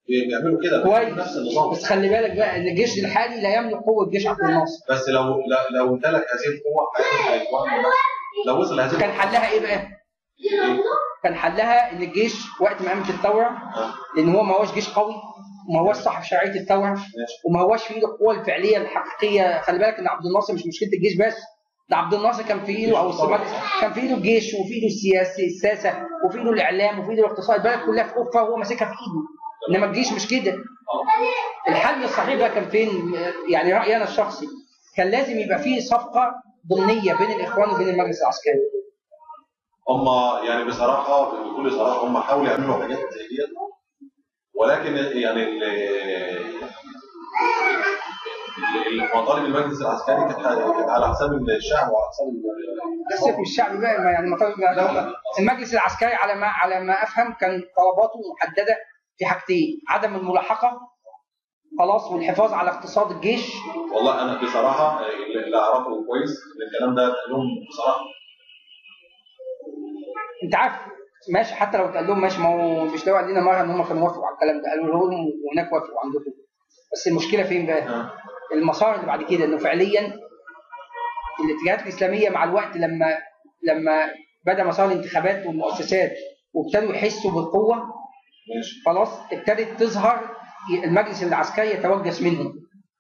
بيعملوا كده كويس. نفس النظام بس خلي بالك بقى ان الجيش الحالي لا يملك قوه جيش عبد الناصر بس لو لا- لو امتلك هذه القوه هيكون هيكون- لو وصل هذه كان حلها ايه بقى؟ كان حلها ان الجيش وقت ما قامت الثوره لان هو ما هوش جيش قوي وما هوش صاحب شرعيه الثوره ماشي وما هوش في ايده القوه الفعليه الحقيقيه خلي بالك ان عبد الناصر مش مشكله الجيش بس ده عبد الناصر كان في ايده او الصومال كان في ايده الجيش وفي ايده السياسه الساسه وفي ايده الاعلام وفي ايده الاقتصاد البلد كلها في قفه وهو ماسكها في ايده انما الجيش مش كده الحل الصحيح بقى كان فين يعني رايي انا الشخصي كان لازم يبقى فيه صفقه ضمنيه بين الاخوان وبين المجلس العسكري هم يعني بصراحه بكل صراحه هم حاولوا يعملوا حاجات زي ديت ولكن يعني ال- ال- ال- مطالب المجلس العسكري كانت كانت على حساب الشعب وعلى حساب ال- بس في الشعب بقى ما يعني مطالب لا. المجلس العسكري على ما على ما افهم كان طلباته محدده في حاجتين عدم الملاحقه خلاص والحفاظ على اقتصاد الجيش والله انا بصراحه اللي اللي اعرفه كويس ان الكلام ده اتقال لهم بصراحه انت عارف ماشي حتى لو اتقال لهم ماشي ما هو مش لو قال لنا مره ان هم كانوا وافقوا على الكلام ده قالوا لهم وهناك وافقوا عندكم بس المشكله فين بقى؟ آه. المسار اللي بعد كده انه فعليا الاتجاهات الاسلاميه مع الوقت لما لما بدا مسار الانتخابات والمؤسسات وابتدوا يحسوا بالقوه ماشي خلاص ابتدت تظهر المجلس العسكري يتوجس منهم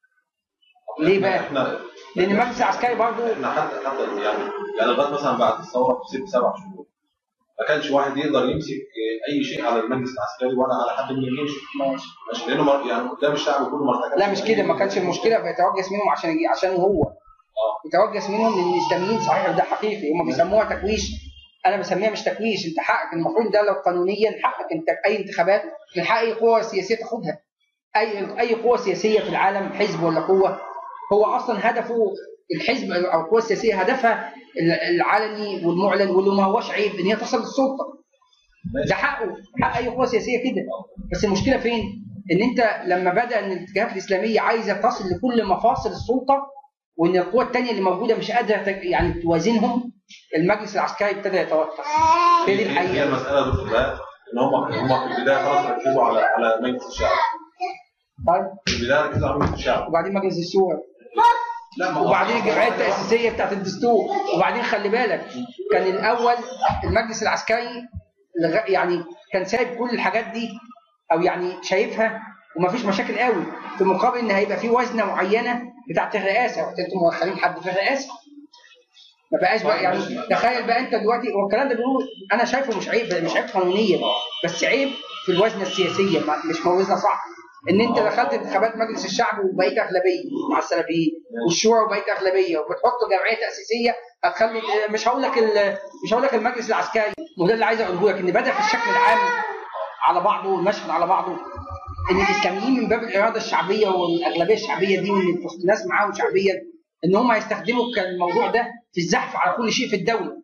ليه بقى؟ احنا لان المجلس العسكري برضه احنا حتى حتى يعني يعني لغايه مثلا بعد الثوره بست سبع شهور ما كانش واحد يقدر يمسك اي شيء على المجلس العسكري ولا على حد من الجيش ماشي ماشي لانه ما- يعني قدام الشعب كله ما ارتكبش لا مش كده ما كانش المشكله فيتوجس منهم عشان يجي عشان هو اه يتوجس منهم لان الاسلاميين صحيح ده حقيقي هم بيسموها تكويش انا بسميها مش تكويش انت حقك المفروض ده لو قانونيا حقك انت اي انتخابات من حق اي قوه سياسيه تاخدها اي اي قوه سياسيه في العالم حزب ولا قوه هو اصلا هدفه الحزب او القوه السياسيه هدفها العلني والمعلن واللي ما هوش عيب ان هي تصل للسلطه ده حقه حق اي قوه سياسيه كده بس المشكله فين؟ ان انت لما بدا ان الاتجاهات الاسلاميه عايزه تصل لكل مفاصل السلطه وان القوى الثانيه اللي موجوده مش قادره تج- يعني توازنهم المجلس العسكري ابتدى يتوتر هي دي هي الحقيقه المساله يا دكتور بقى ان هم هم في البدايه خلاص ركزوا على على مجلس الشعب طيب في البدايه ركزوا على مجلس الشعب وبعدين مجلس الشورى لا ما هو- وبعدين الجمعيه التاسيسيه بتاعت الدستور وبعدين خلي بالك كان الاول المجلس العسكري لغ- يعني كان سايب كل الحاجات دي او يعني شايفها ومفيش مشاكل قوي في مقابل ان هيبقى في وزنه معينه بتاعت الرئاسه قلت انتم موخرين حد في الرئاسه ما بقاش بقى يعني تخيل بقى انت دلوقتي هو الكلام ده بيقول انا شايفه مش عيب مش عيب قانونيا بس عيب في الوزنه السياسيه ما- مش موزنه صح ان انت دخلت انتخابات مجلس الشعب وبقيت اغلبيه مع السلفيين والشورى وبقيت اغلبيه وبتحط جمعيه تاسيسيه هتخلي مش هقول لك ال- مش هقول لك المجلس العسكري وده اللي عايز اقوله لك ان بدا في الشكل العام على بعضه المشهد على بعضه ان الاسلاميين من باب الاراده الشعبيه والاغلبيه الشعبيه دي وان الناس معاهم شعبيا ان هم هيستخدموا كان الموضوع ده في الزحف على كل شيء في الدوله.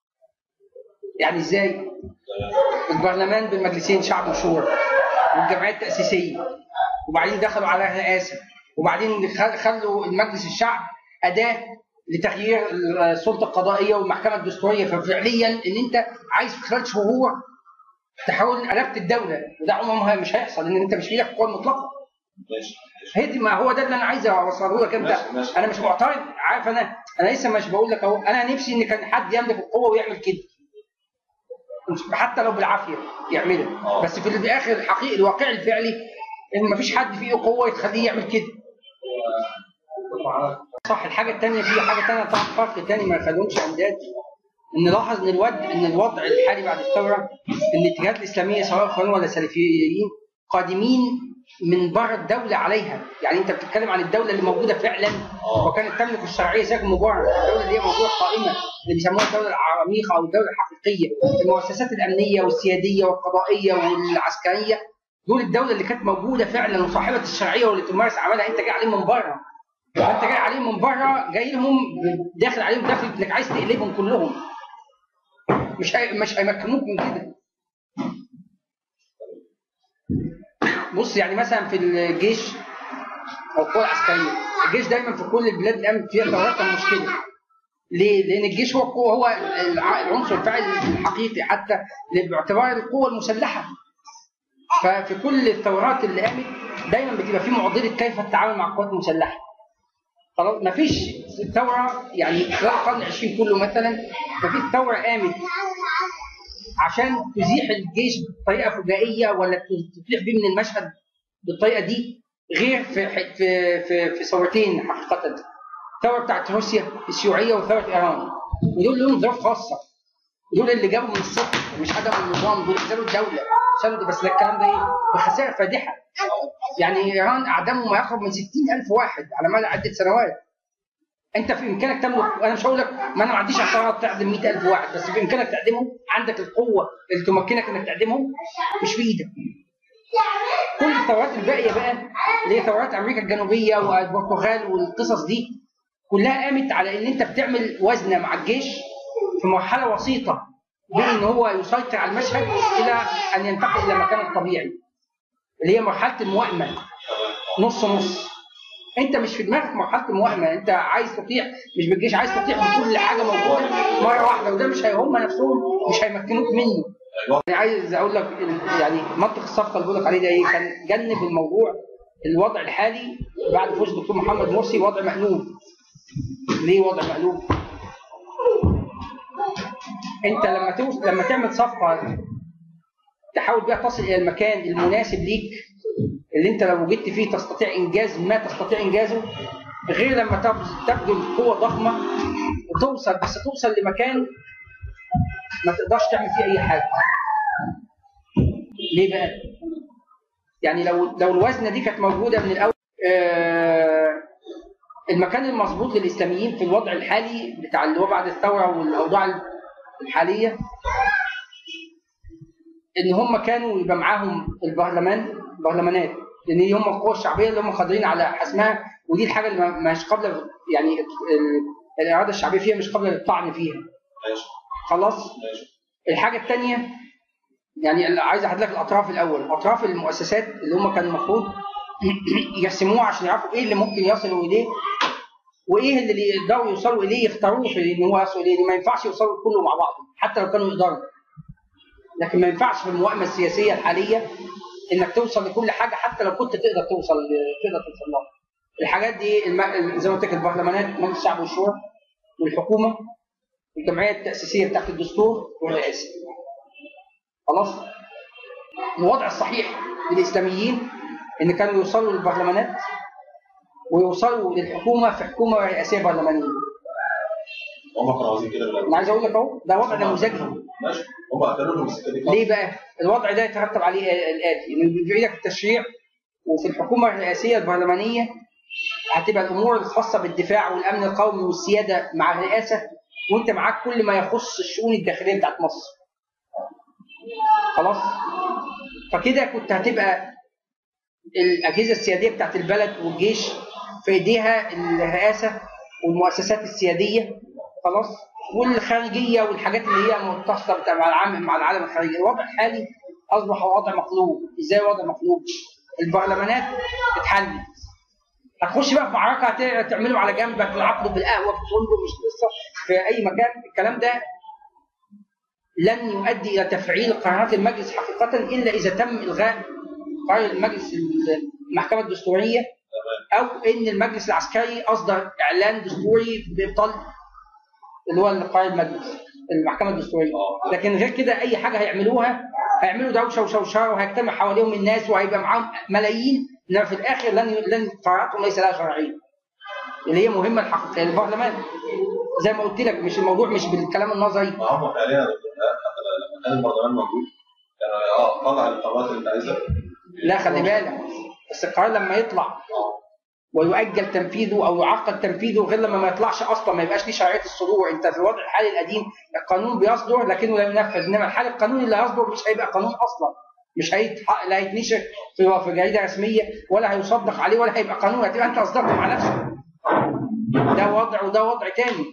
يعني ازاي؟ البرلمان بالمجلسين شعب وشورى والجمعيات التاسيسيه وبعدين دخلوا على الرئاسه وبعدين خ- خلوا المجلس الشعب اداه لتغيير السلطه القضائيه والمحكمه الدستوريه ففعليا ان انت عايز في خلال شهور تحاول قلبت الدوله وده عمره مش هيحصل لان انت مش في ايدك القوه المطلقه ماشي هي دي ما هو ده اللي انا عايز اوصله لك انت ماشي، ماشي. انا مش معترض عارف انا انا لسه مش بقول لك اهو انا نفسي ان كان حد يملك القوه ويعمل كده مش- حتى لو بالعافيه يعملها آه. بس في الاخر الحقيقي الواقع الفعلي ان مفيش حد فيه قوه تخليه يعمل كده صح الحاجه الثانيه في حاجه ثانيه طبعا فرق ثاني ما يخليهمش انداد ان نلاحظ ان الوضع ان الوضع الحالي بعد الثوره ان الاتجاهات الاسلاميه سواء اخوان ولا سلفيين قادمين من بره الدوله عليها يعني انت بتتكلم عن الدوله اللي موجوده فعلا آه. وكانت تملك الشرعيه ساكن مبارك الدوله اللي هي موجوده قائمه اللي بيسموها الدوله العميقه او الدوله الحقيقيه المؤسسات الامنيه والسياديه والقضائيه والعسكريه دول الدوله اللي كانت موجوده فعلا وصاحبه الشرعيه واللي تمارس عملها انت جاي عليهم من بره فانت جاي عليهم من بره جاي لهم داخل عليهم داخل انك عايز تقلبهم كلهم مش هي... مش هيمكنوك من كده بص يعني مثلا في الجيش او القوى العسكريه الجيش دايما في كل البلاد اللي قامت فيها ثورات كان مشكله ليه؟ لان الجيش هو القوه هو الع- العنصر الفاعل الحقيقي حتى باعتبار القوه المسلحه ففي كل الثورات اللي قامت دايما بتبقى في معضله كيف التعامل مع القوات المسلحه خلاص مفيش ثوره يعني خلال القرن العشرين كله مثلا مفيش ثوره قامت عشان تزيح الجيش بطريقه فجائيه ولا تطيح بيه من المشهد بالطريقه دي غير في في في, في ثورتين حقيقه الثوره بتاعت روسيا الشيوعيه وثوره ايران ودول لهم ظروف خاصه دول اللي جابوا من الصفر مش عدم النظام دول شالوا الدوله شالوا بس الكلام ده ايه بخسائر فادحه يعني ايران اعدموا ما يقرب من 60000 واحد على مدى عده سنوات انت في امكانك تملك انا مش هقول لك ما انا ما عنديش اعتراض تعدم 100000 واحد بس في امكانك تعدمهم عندك القوه اللي تمكنك انك تعدمهم مش في ايدك كل الثورات الباقيه بقى اللي هي ثورات امريكا الجنوبيه والبرتغال والقصص دي كلها قامت على ان انت بتعمل وزنه مع الجيش في مرحله وسيطه بين ان هو يسيطر على المشهد الى ان ينتقل الى مكانه الطبيعي اللي هي مرحله الموائمه نص نص انت مش في دماغك مرحله الموائمه انت عايز تطيع مش بالجيش عايز تطيع بكل حاجه موجوده مره واحده وده مش هي- هم نفسهم مش هيمكنوك منه يعني عايز اقول لك ال- يعني منطق الصفقه اللي بقول لك عليه ده ايه كان جنب الموضوع الوضع الحالي بعد فوز الدكتور محمد مرسي وضع مقلوب ليه وضع مقلوب؟ انت لما توصل لما تعمل صفقه تحاول بيها تصل الى المكان المناسب ليك اللي انت لو وجدت فيه تستطيع انجاز ما تستطيع انجازه غير لما تبذ- تبذل قوه ضخمه وتوصل بس توصل لمكان ما تقدرش تعمل فيه اي حاجه. ليه بقى؟ يعني لو لو الوزنه دي كانت موجوده من الاول آه، المكان المظبوط للاسلاميين في الوضع الحالي بتاع اللي هو بعد الثوره والاوضاع الحاليه ان هم كانوا يبقى معاهم البرلمان برلمانات لان هم القوى الشعبيه اللي هم قادرين على حسمها ودي الحاجه اللي ما- مش قابله يعني ال- الاراده الشعبيه فيها مش قابله للطعن فيها ماشي خلاص ماشي الحاجه الثانيه يعني اللي عايز احدد لك الاطراف الاول اطراف المؤسسات اللي هم كانوا المفروض يرسموها عشان يعرفوا ايه اللي ممكن يصلوا اليه وايه اللي يقدروا يوصلوا اليه يختاروه في ان هو يصلوا اليه ما ينفعش يوصلوا كله مع بعض حتى لو كانوا يقدروا لكن ما ينفعش في الموائمه السياسيه الحاليه انك توصل لكل حاجه حتى لو كنت تقدر توصل تقدر توصل لها الحاجات دي الم... زي ما قلت لك البرلمانات مجلس الشعب والشورى والحكومه والجمعيه التاسيسيه بتاعت الدستور والرئاسه خلاص الوضع الصحيح للاسلاميين ان كانوا يوصلوا للبرلمانات ويوصلوا للحكومه في حكومه رئاسيه برلمانيه هم كانوا عاوزين كده بالأول. انا عايز اقول لك اهو ده وضع نموذجي ماشي هم قتلوا لهم السكه دي خالص. ليه بقى؟ الوضع ده يترتب عليه الاتي ان في ايدك التشريع وفي الحكومه الرئاسيه البرلمانيه هتبقى الامور الخاصه بالدفاع والامن القومي والسياده مع الرئاسه وانت معاك كل ما يخص الشؤون الداخليه بتاعت مصر. خلاص؟ فكده كنت هتبقى الاجهزه السياديه بتاعت البلد والجيش في ايديها الرئاسه والمؤسسات السياديه خلاص والخارجيه والحاجات اللي هي متصله بتاع- مع العالم مع العالم الخارجي الوضع الحالي اصبح وضع مقلوب ازاي وضع مقلوب البرلمانات اتحلت هتخش بقى في معركه هت- تعملوا على جنبك العقد بالقهوه في فندق مش قصه في اي مكان الكلام ده لن يؤدي الى تفعيل قرارات المجلس حقيقه الا اذا تم الغاء قرار المجلس المحكمه الدستوريه او ان المجلس العسكري اصدر اعلان دستوري بابطال اللي هو قرار المجلس المحكمه الدستوريه لكن غير كده اي حاجه هيعملوها هيعملوا دوشه وشوشره وهيجتمع حواليهم الناس وهيبقى معاهم ملايين انما في الاخر لن لن قراراتهم ليس لها شرعيه اللي هي مهمه الحقيقيه للبرلمان زي ما قلت لك مش الموضوع مش بالكلام النظري ما هم فعليا يا دكتور، حتى لما كان البرلمان موجود كانوا اه طلع القرارات اللي انت عايزها لا خلي بالك بس القرار لما يطلع اه ويؤجل تنفيذه او يعقد تنفيذه غير لما ما يطلعش اصلا ما يبقاش ليه شرعيه الصدور انت في الوضع الحالي القديم القانون بيصدر لكنه لا ينفذ انما الحال القانوني اللي هيصدر مش هيبقى قانون اصلا مش هيتح... لا هيتنشر في في جريده رسميه ولا هيصدق عليه ولا هيبقى قانون هتبقى انت اصدرته مع نفسك ده وضع وده وضع تاني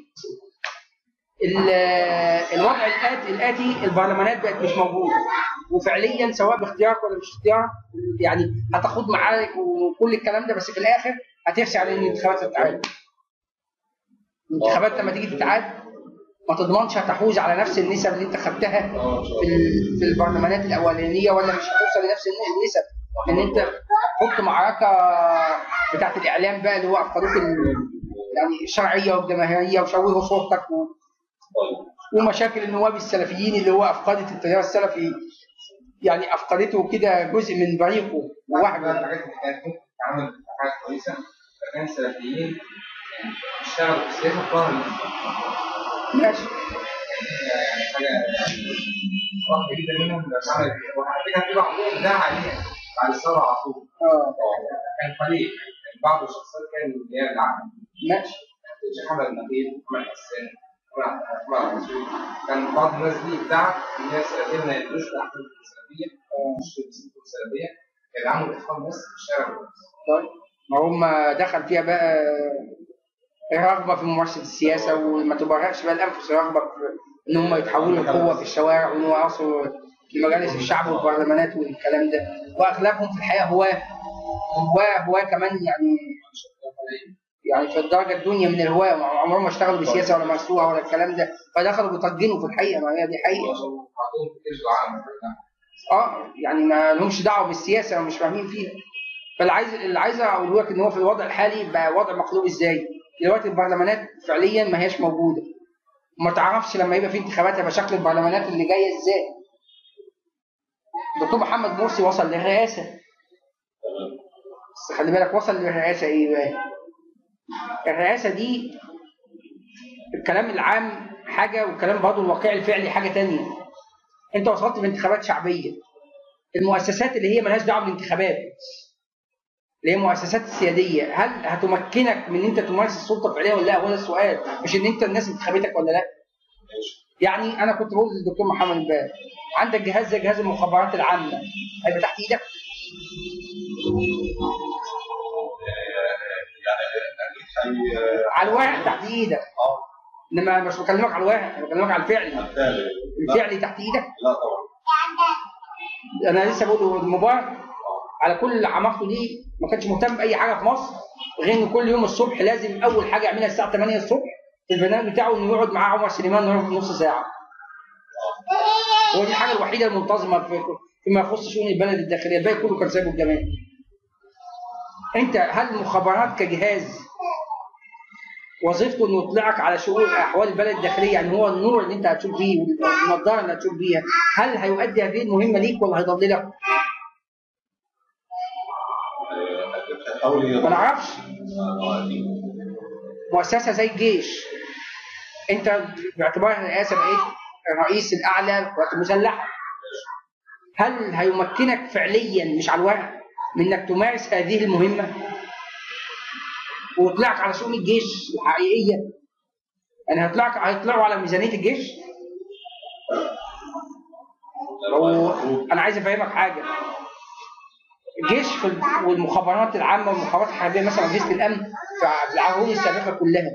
ال- الوضع الآتي, الآتي البرلمانات بقت مش موجودة وفعليا سواء باختيارك ولا مش اختيارك يعني هتاخد معارك وكل الكلام ده بس في الآخر هترسي على إن الانتخابات تتعاد الانتخابات لما تيجي تتعاد ما تضمنش هتحوز على نفس النسب اللي انت خدتها في ال- في البرلمانات الاولانيه ولا مش هتوصل لنفس النسب ان انت خدت معركه بتاعت الاعلام بقى اللي هو افكاروك ال- يعني الشرعيه والجماهيريه وشوهوا صورتك و... ومشاكل النواب السلفيين اللي هو افقدت التيار السلفي يعني افقدته كده جزء من بريقه واحد من ووحده الحاجات اللي كانت ممكن تتعمل بحاجات كويسه فكان السلفيين اشتغلوا في السياسه في ظهر الاسلام ماشي يعني حاجه واحده جدا منهم لما عملت كده وعلى فكره في بعضهم دعا عليها بعد الثوره على طول اه كان قليل يعني بعض الشخصيات كانوا اللي هي العامه ماشي الشيخ محمد النقيب محمد حسان محمد منصور كان بعض الناس دي ادعت ان هي سلفيه ما يدوش الاحزاب السلفيه مش السلفيه السلفيه يدعموا الاخوان بس في الشارع بس طيب ما هم دخل فيها بقى رغبه في ممارسه السياسه وما تبرئش بقى الانفس رغبه في ان هم يتحولوا لقوه في الشوارع وان هو يعصوا مجالس الشعب والبرلمانات والكلام ده واغلبهم في الحقيقه هواه هواه هواه كمان يعني يعني في الدرجه الدنيا من الهواه عمرهم ما اشتغلوا بالسياسه ولا مارسوها ولا الكلام ده فدخلوا بيطجنوا في الحقيقه ما هي دي حقيقه بعضهم كتير العالم اه يعني ما لهمش دعوه بالسياسه ومش فاهمين فيها فاللي عايز اللي عايز اقوله لك ان هو في الوضع الحالي بقى وضع مقلوب ازاي؟ دلوقتي البرلمانات فعليا ما هياش موجوده وما تعرفش لما يبقى في انتخابات هيبقى شكل البرلمانات اللي جايه ازاي دكتور محمد مرسي وصل للرئاسه بس خلي بالك وصل للرئاسه ايه بقى؟ الرئاسه دي الكلام العام حاجه والكلام برضه الواقعي الفعلي حاجه تانية انت وصلت في انتخابات شعبيه المؤسسات اللي هي ملهاش دعوه بالانتخابات اللي هي المؤسسات السياديه هل هتمكنك من ان انت تمارس السلطه فعليا ولا لا هو ده السؤال مش ان انت الناس انتخبتك ولا لا يعني انا كنت بقول للدكتور محمد امبارح عندك جهاز زي جهاز المخابرات العامه هيبقى تحت ايدك يعني اكيد هي على الورق تحت ايدك اه انما مش بكلمك على الورق انا بكلمك على الفعل بالتالي لا الفعلي تحت ايدك لا طبعا انا لسه بقول المبارك على كل عماقته دي ما كانش مهتم باي حاجه في مصر غير ان كل يوم الصبح لازم اول حاجه يعملها الساعه 8 الصبح في البرنامج بتاعه انه يقعد معاه عمر سليمان نقعد نص ساعه. هو دي الحاجه الوحيده المنتظمه في فيما يخص شؤون البلد الداخليه الباقي كله كان سايبه الجماعي. انت هل المخابرات كجهاز وظيفته انه يطلعك على شؤون احوال البلد الداخليه يعني هو النور اللي انت هتشوف بيه والنظاره اللي هتشوف بيها هل هيؤدي هذه المهمه ليك ولا هيضللك؟ اكيد هيحاول ما نعرفش آه، أكيد. مؤسسه زي الجيش انت باعتبار الرئاسه بقيت الرئيس الاعلى للقوات المسلحه هل هيمكنك فعليا مش على الورق من انك تمارس هذه المهمه ويطلعك على شؤون الجيش الحقيقيه يعني هيطلعك هيطلعوا على ميزانيه الجيش هو انا عايز افهمك حاجه الجيش في ال- والمخابرات العامه والمخابرات الحربيه مثلا اجهزه الامن في العقود السابقه كلها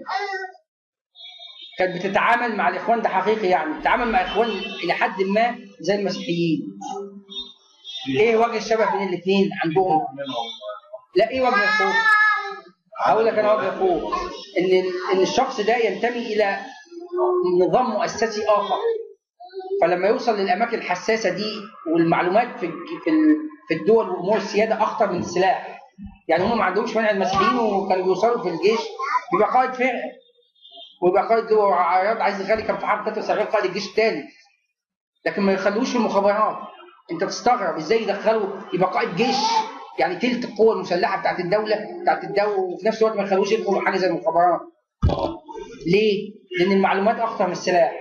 كانت بتتعامل مع الاخوان ده حقيقي يعني بتتعامل مع اخوان الى حد ما زي المسيحيين ايه وجه الشبه بين الاثنين عندهم لا ايه وجه الخوف هقول لك انا وجه الخوف ان ان الشخص ده ينتمي الى نظام مؤسسي اخر فلما يوصل للاماكن الحساسه دي والمعلومات في في ال- في الدول وامور السياده اخطر من السلاح يعني هم ما عندهمش مانع المسيحيين وكانوا بيوصلوا في الجيش بيبقى قائد فرقه ويبقى قائد هو عياض عايز الغالي كان في حرب 73 قائد الجيش الثالث لكن ما يخلوش في المخابرات انت تستغرب ازاي يدخلوا يبقى قائد جيش يعني تلت القوه المسلحه بتاعت الدوله بتاعت الدوله وفي نفس الوقت ما يخلوش يدخلوا حاجه زي المخابرات ليه؟ لان المعلومات اخطر من السلاح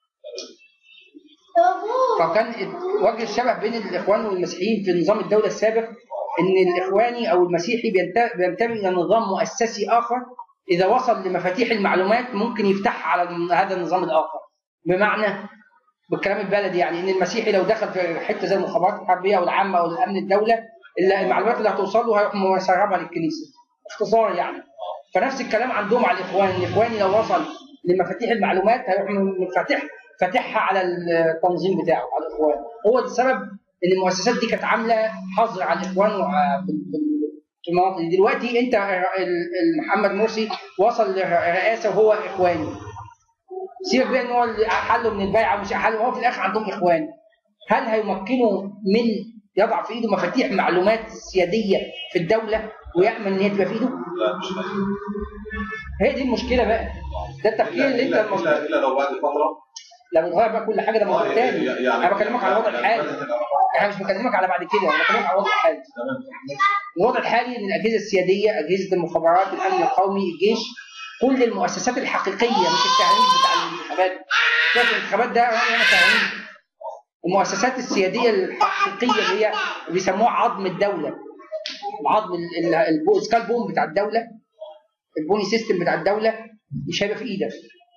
فكان وجه الشبه بين الاخوان والمسيحيين في نظام الدوله السابق ان الاخواني او المسيحي بينت- بينتمي الى نظام مؤسسي اخر اذا وصل لمفاتيح المعلومات ممكن يفتحها على الن- هذا النظام الاخر بمعنى بالكلام البلدي يعني ان المسيحي لو دخل في حته زي المخابرات الحربيه او العامه او الامن الدوله اللي- المعلومات اللي هتوصل له هيروح مسربها للكنيسه اختصار يعني فنفس الكلام عندهم على الاخوان الاخواني لو وصل لمفاتيح المعلومات هيروح مفاتيح فاتحها على التنظيم بتاعه على الاخوان هو ده السبب ان المؤسسات دي كانت عامله حظر على الاخوان وع- في في- في المناطق دي دلوقتي انت ال- ال- محمد مرسي وصل للرئاسه وهو اخواني سيبك بقى ان هو اللي حله من البيعه مش حله هو في الاخر عندهم اخوان هل هيمكنوا من يضع في ايده مفاتيح معلومات سياديه في الدوله ويامن ان هي تبقى في ايده؟ لا مش هي. هي دي المشكله بقى ده التفكير اللي انت الا المفروض الا إلا لو بعد فتره لما تغير بقى كل حاجه ده موضوع آه، تاني يعني- انا بكلمك على الوضع يعني الحالي بدأت العلاقات. انا مش بكلمك على بعد كده انا بكلمك على الوضع الحالي تمام الوضع الحالي ان الاجهزه السياديه اجهزه المخابرات الامن القومي الجيش كل المؤسسات الحقيقيه مش التهريج بتاع الانتخابات شايف الانتخابات ده انا تهريج المؤسسات السياديه الحقيقيه اللي هي بيسموها عظم الدوله عظم ال- ال- البو- السكال بوم بتاع الدوله البوني سيستم بتاع الدوله مش هيبقى في ايدك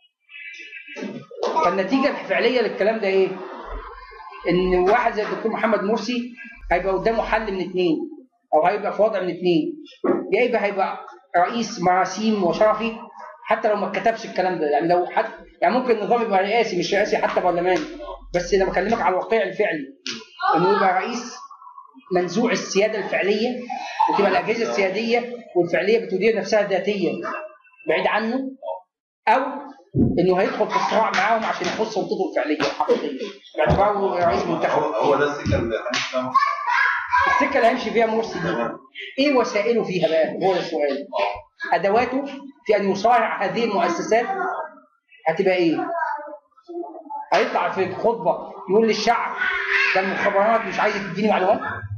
فالنتيجه الفعليه للكلام ده ايه؟ ان واحد زي الدكتور محمد مرسي هيبقى قدامه حل من اثنين او هيبقى في وضع من اثنين يا اما هيبقى رئيس مراسيم وشرفي حتى لو ما اتكتبش الكلام ده يعني لو حد يعني ممكن النظام يبقى رئاسي مش رئاسي حتى برلماني بس انا بكلمك على الواقع الفعلي انه يبقى رئيس منزوع السياده الفعليه وتبقى الاجهزه السياديه والفعليه بتدير نفسها ذاتيا بعيد عنه او انه هيدخل في صراع معاهم عشان يحط سلطته الفعليه الحقيقيه باعتباره رئيس منتخب هو هو ده السكه اللي هنفهم السكه اللي هيمشي فيها مرسي دي تمام ايه وسائله فيها بقى هو ده السؤال ادواته في ان يصارع هذه المؤسسات هتبقى ايه هيطلع في خطبه يقول للشعب ده المخابرات مش عايزه تديني معلومات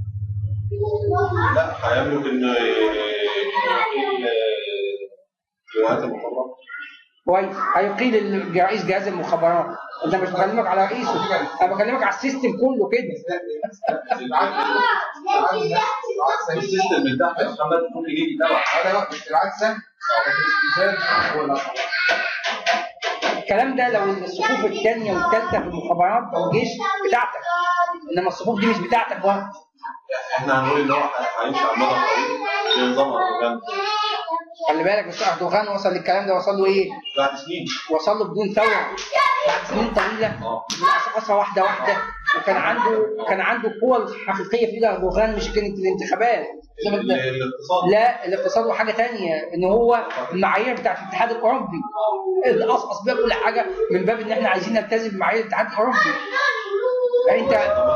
لا هيملك ان يقيل روايات المخابرات كويس هيقيل ال- رئيس جهاز المخابرات انا مش بكلمك على رئيسه انا بكلمك على السيستم كله كده العدل العدل ده العدل سهل السيستم من تحت محمد ممكن يجي تبع هذا وقت العدل سهل لكن الاستبداد هو الأصعب الكلام ده لو الصفوف الثانيه والثالثه في المخابرات او الجيش بتاعتك انما الصفوف دي مش بتاعتك بقى احنا هنقول ان هو هيمشي على المدى الطويل بنظام اردوغان خلي بالك بس اردوغان وصل للكلام ده وصل له ايه؟ بعد سنين وصل له بدون ثوره بعد سنين طويله اه بالأسرة واحده واحده وكان عنده كان عنده القوة الحقيقية في ايد اردوغان مش كانت الانتخابات زي ما ال- انت- الاقتصاد لا الاقتصاد وحاجة تانية ان هو المعايير بتاعت الاتحاد الاوروبي اللي قصقص بيها كل حاجة من باب ان احنا عايزين نلتزم بمعايير الاتحاد الاوروبي فانت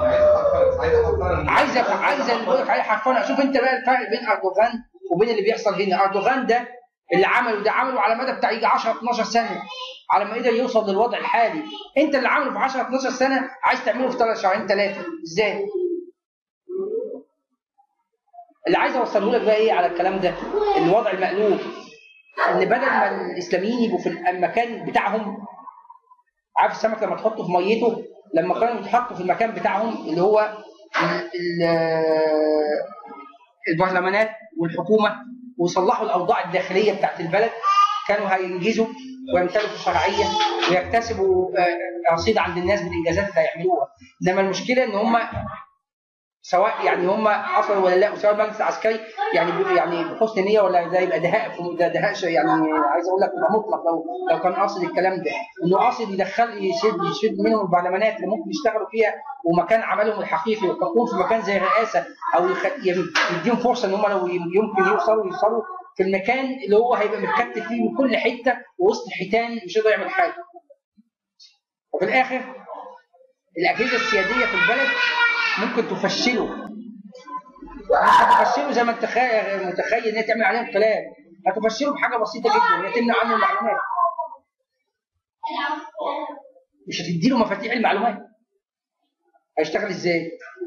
عايز عايزه أفكر- عايز عايزه اللي بقولك عليه حرفيا شوف انت بقى الفرق بين اردوغان وبين اللي بيحصل هنا اردوغان ده اللي عمله ده عمله على مدى بتاع يجي 10 12 سنه على ما قدر يوصل للوضع الحالي انت اللي عمله في 10 12 سنه عايز تعمله في ثلاث شهرين ثلاثه ازاي اللي عايز اوصله لك بقى ايه على الكلام ده الوضع المقلوب ان بدل ما الاسلاميين يبقوا في المكان بتاعهم عارف السمك لما تحطه في ميته لما كانوا يتحطوا في المكان بتاعهم اللي هو ال- ال- البرلمانات والحكومه ويصلحوا الاوضاع الداخليه بتاعت البلد كانوا هينجزوا ويمتلكوا شرعيه ويكتسبوا آه، رصيد عند الناس بالانجازات اللي هيعملوها انما المشكله ان هم سواء يعني هم اصلا ولا لا وسواء المجلس العسكري يعني ب- يعني بحسن نيه ولا ده يبقى دهاء في- ده دهاء ش- يعني عايز اقول لك يبقى مطلق لو لو كان قاصد الكلام ده انه قاصد يدخل يشد يشد منهم البرلمانات اللي ممكن يشتغلوا فيها ومكان عملهم الحقيقي ويحطوهم في مكان زي الرئاسه او يخ- يم- يديهم فرصه ان هم لو يم- يمكن يوصلوا يوصلوا في المكان اللي هو هيبقى متكتف فيه من كل حته ووسط حيتان مش هيقدر يعمل حاجه. وفي الاخر الاجهزه السياديه في البلد ممكن تفشله مش هتفشله زي ما انت خا- متخيل ان هي تعمل عليه انقلاب هتفشله بحاجه بسيطه جدا هي تمنع عنه المعلومات مش هتديله مفاتيح المعلومات هيشتغل ازاي؟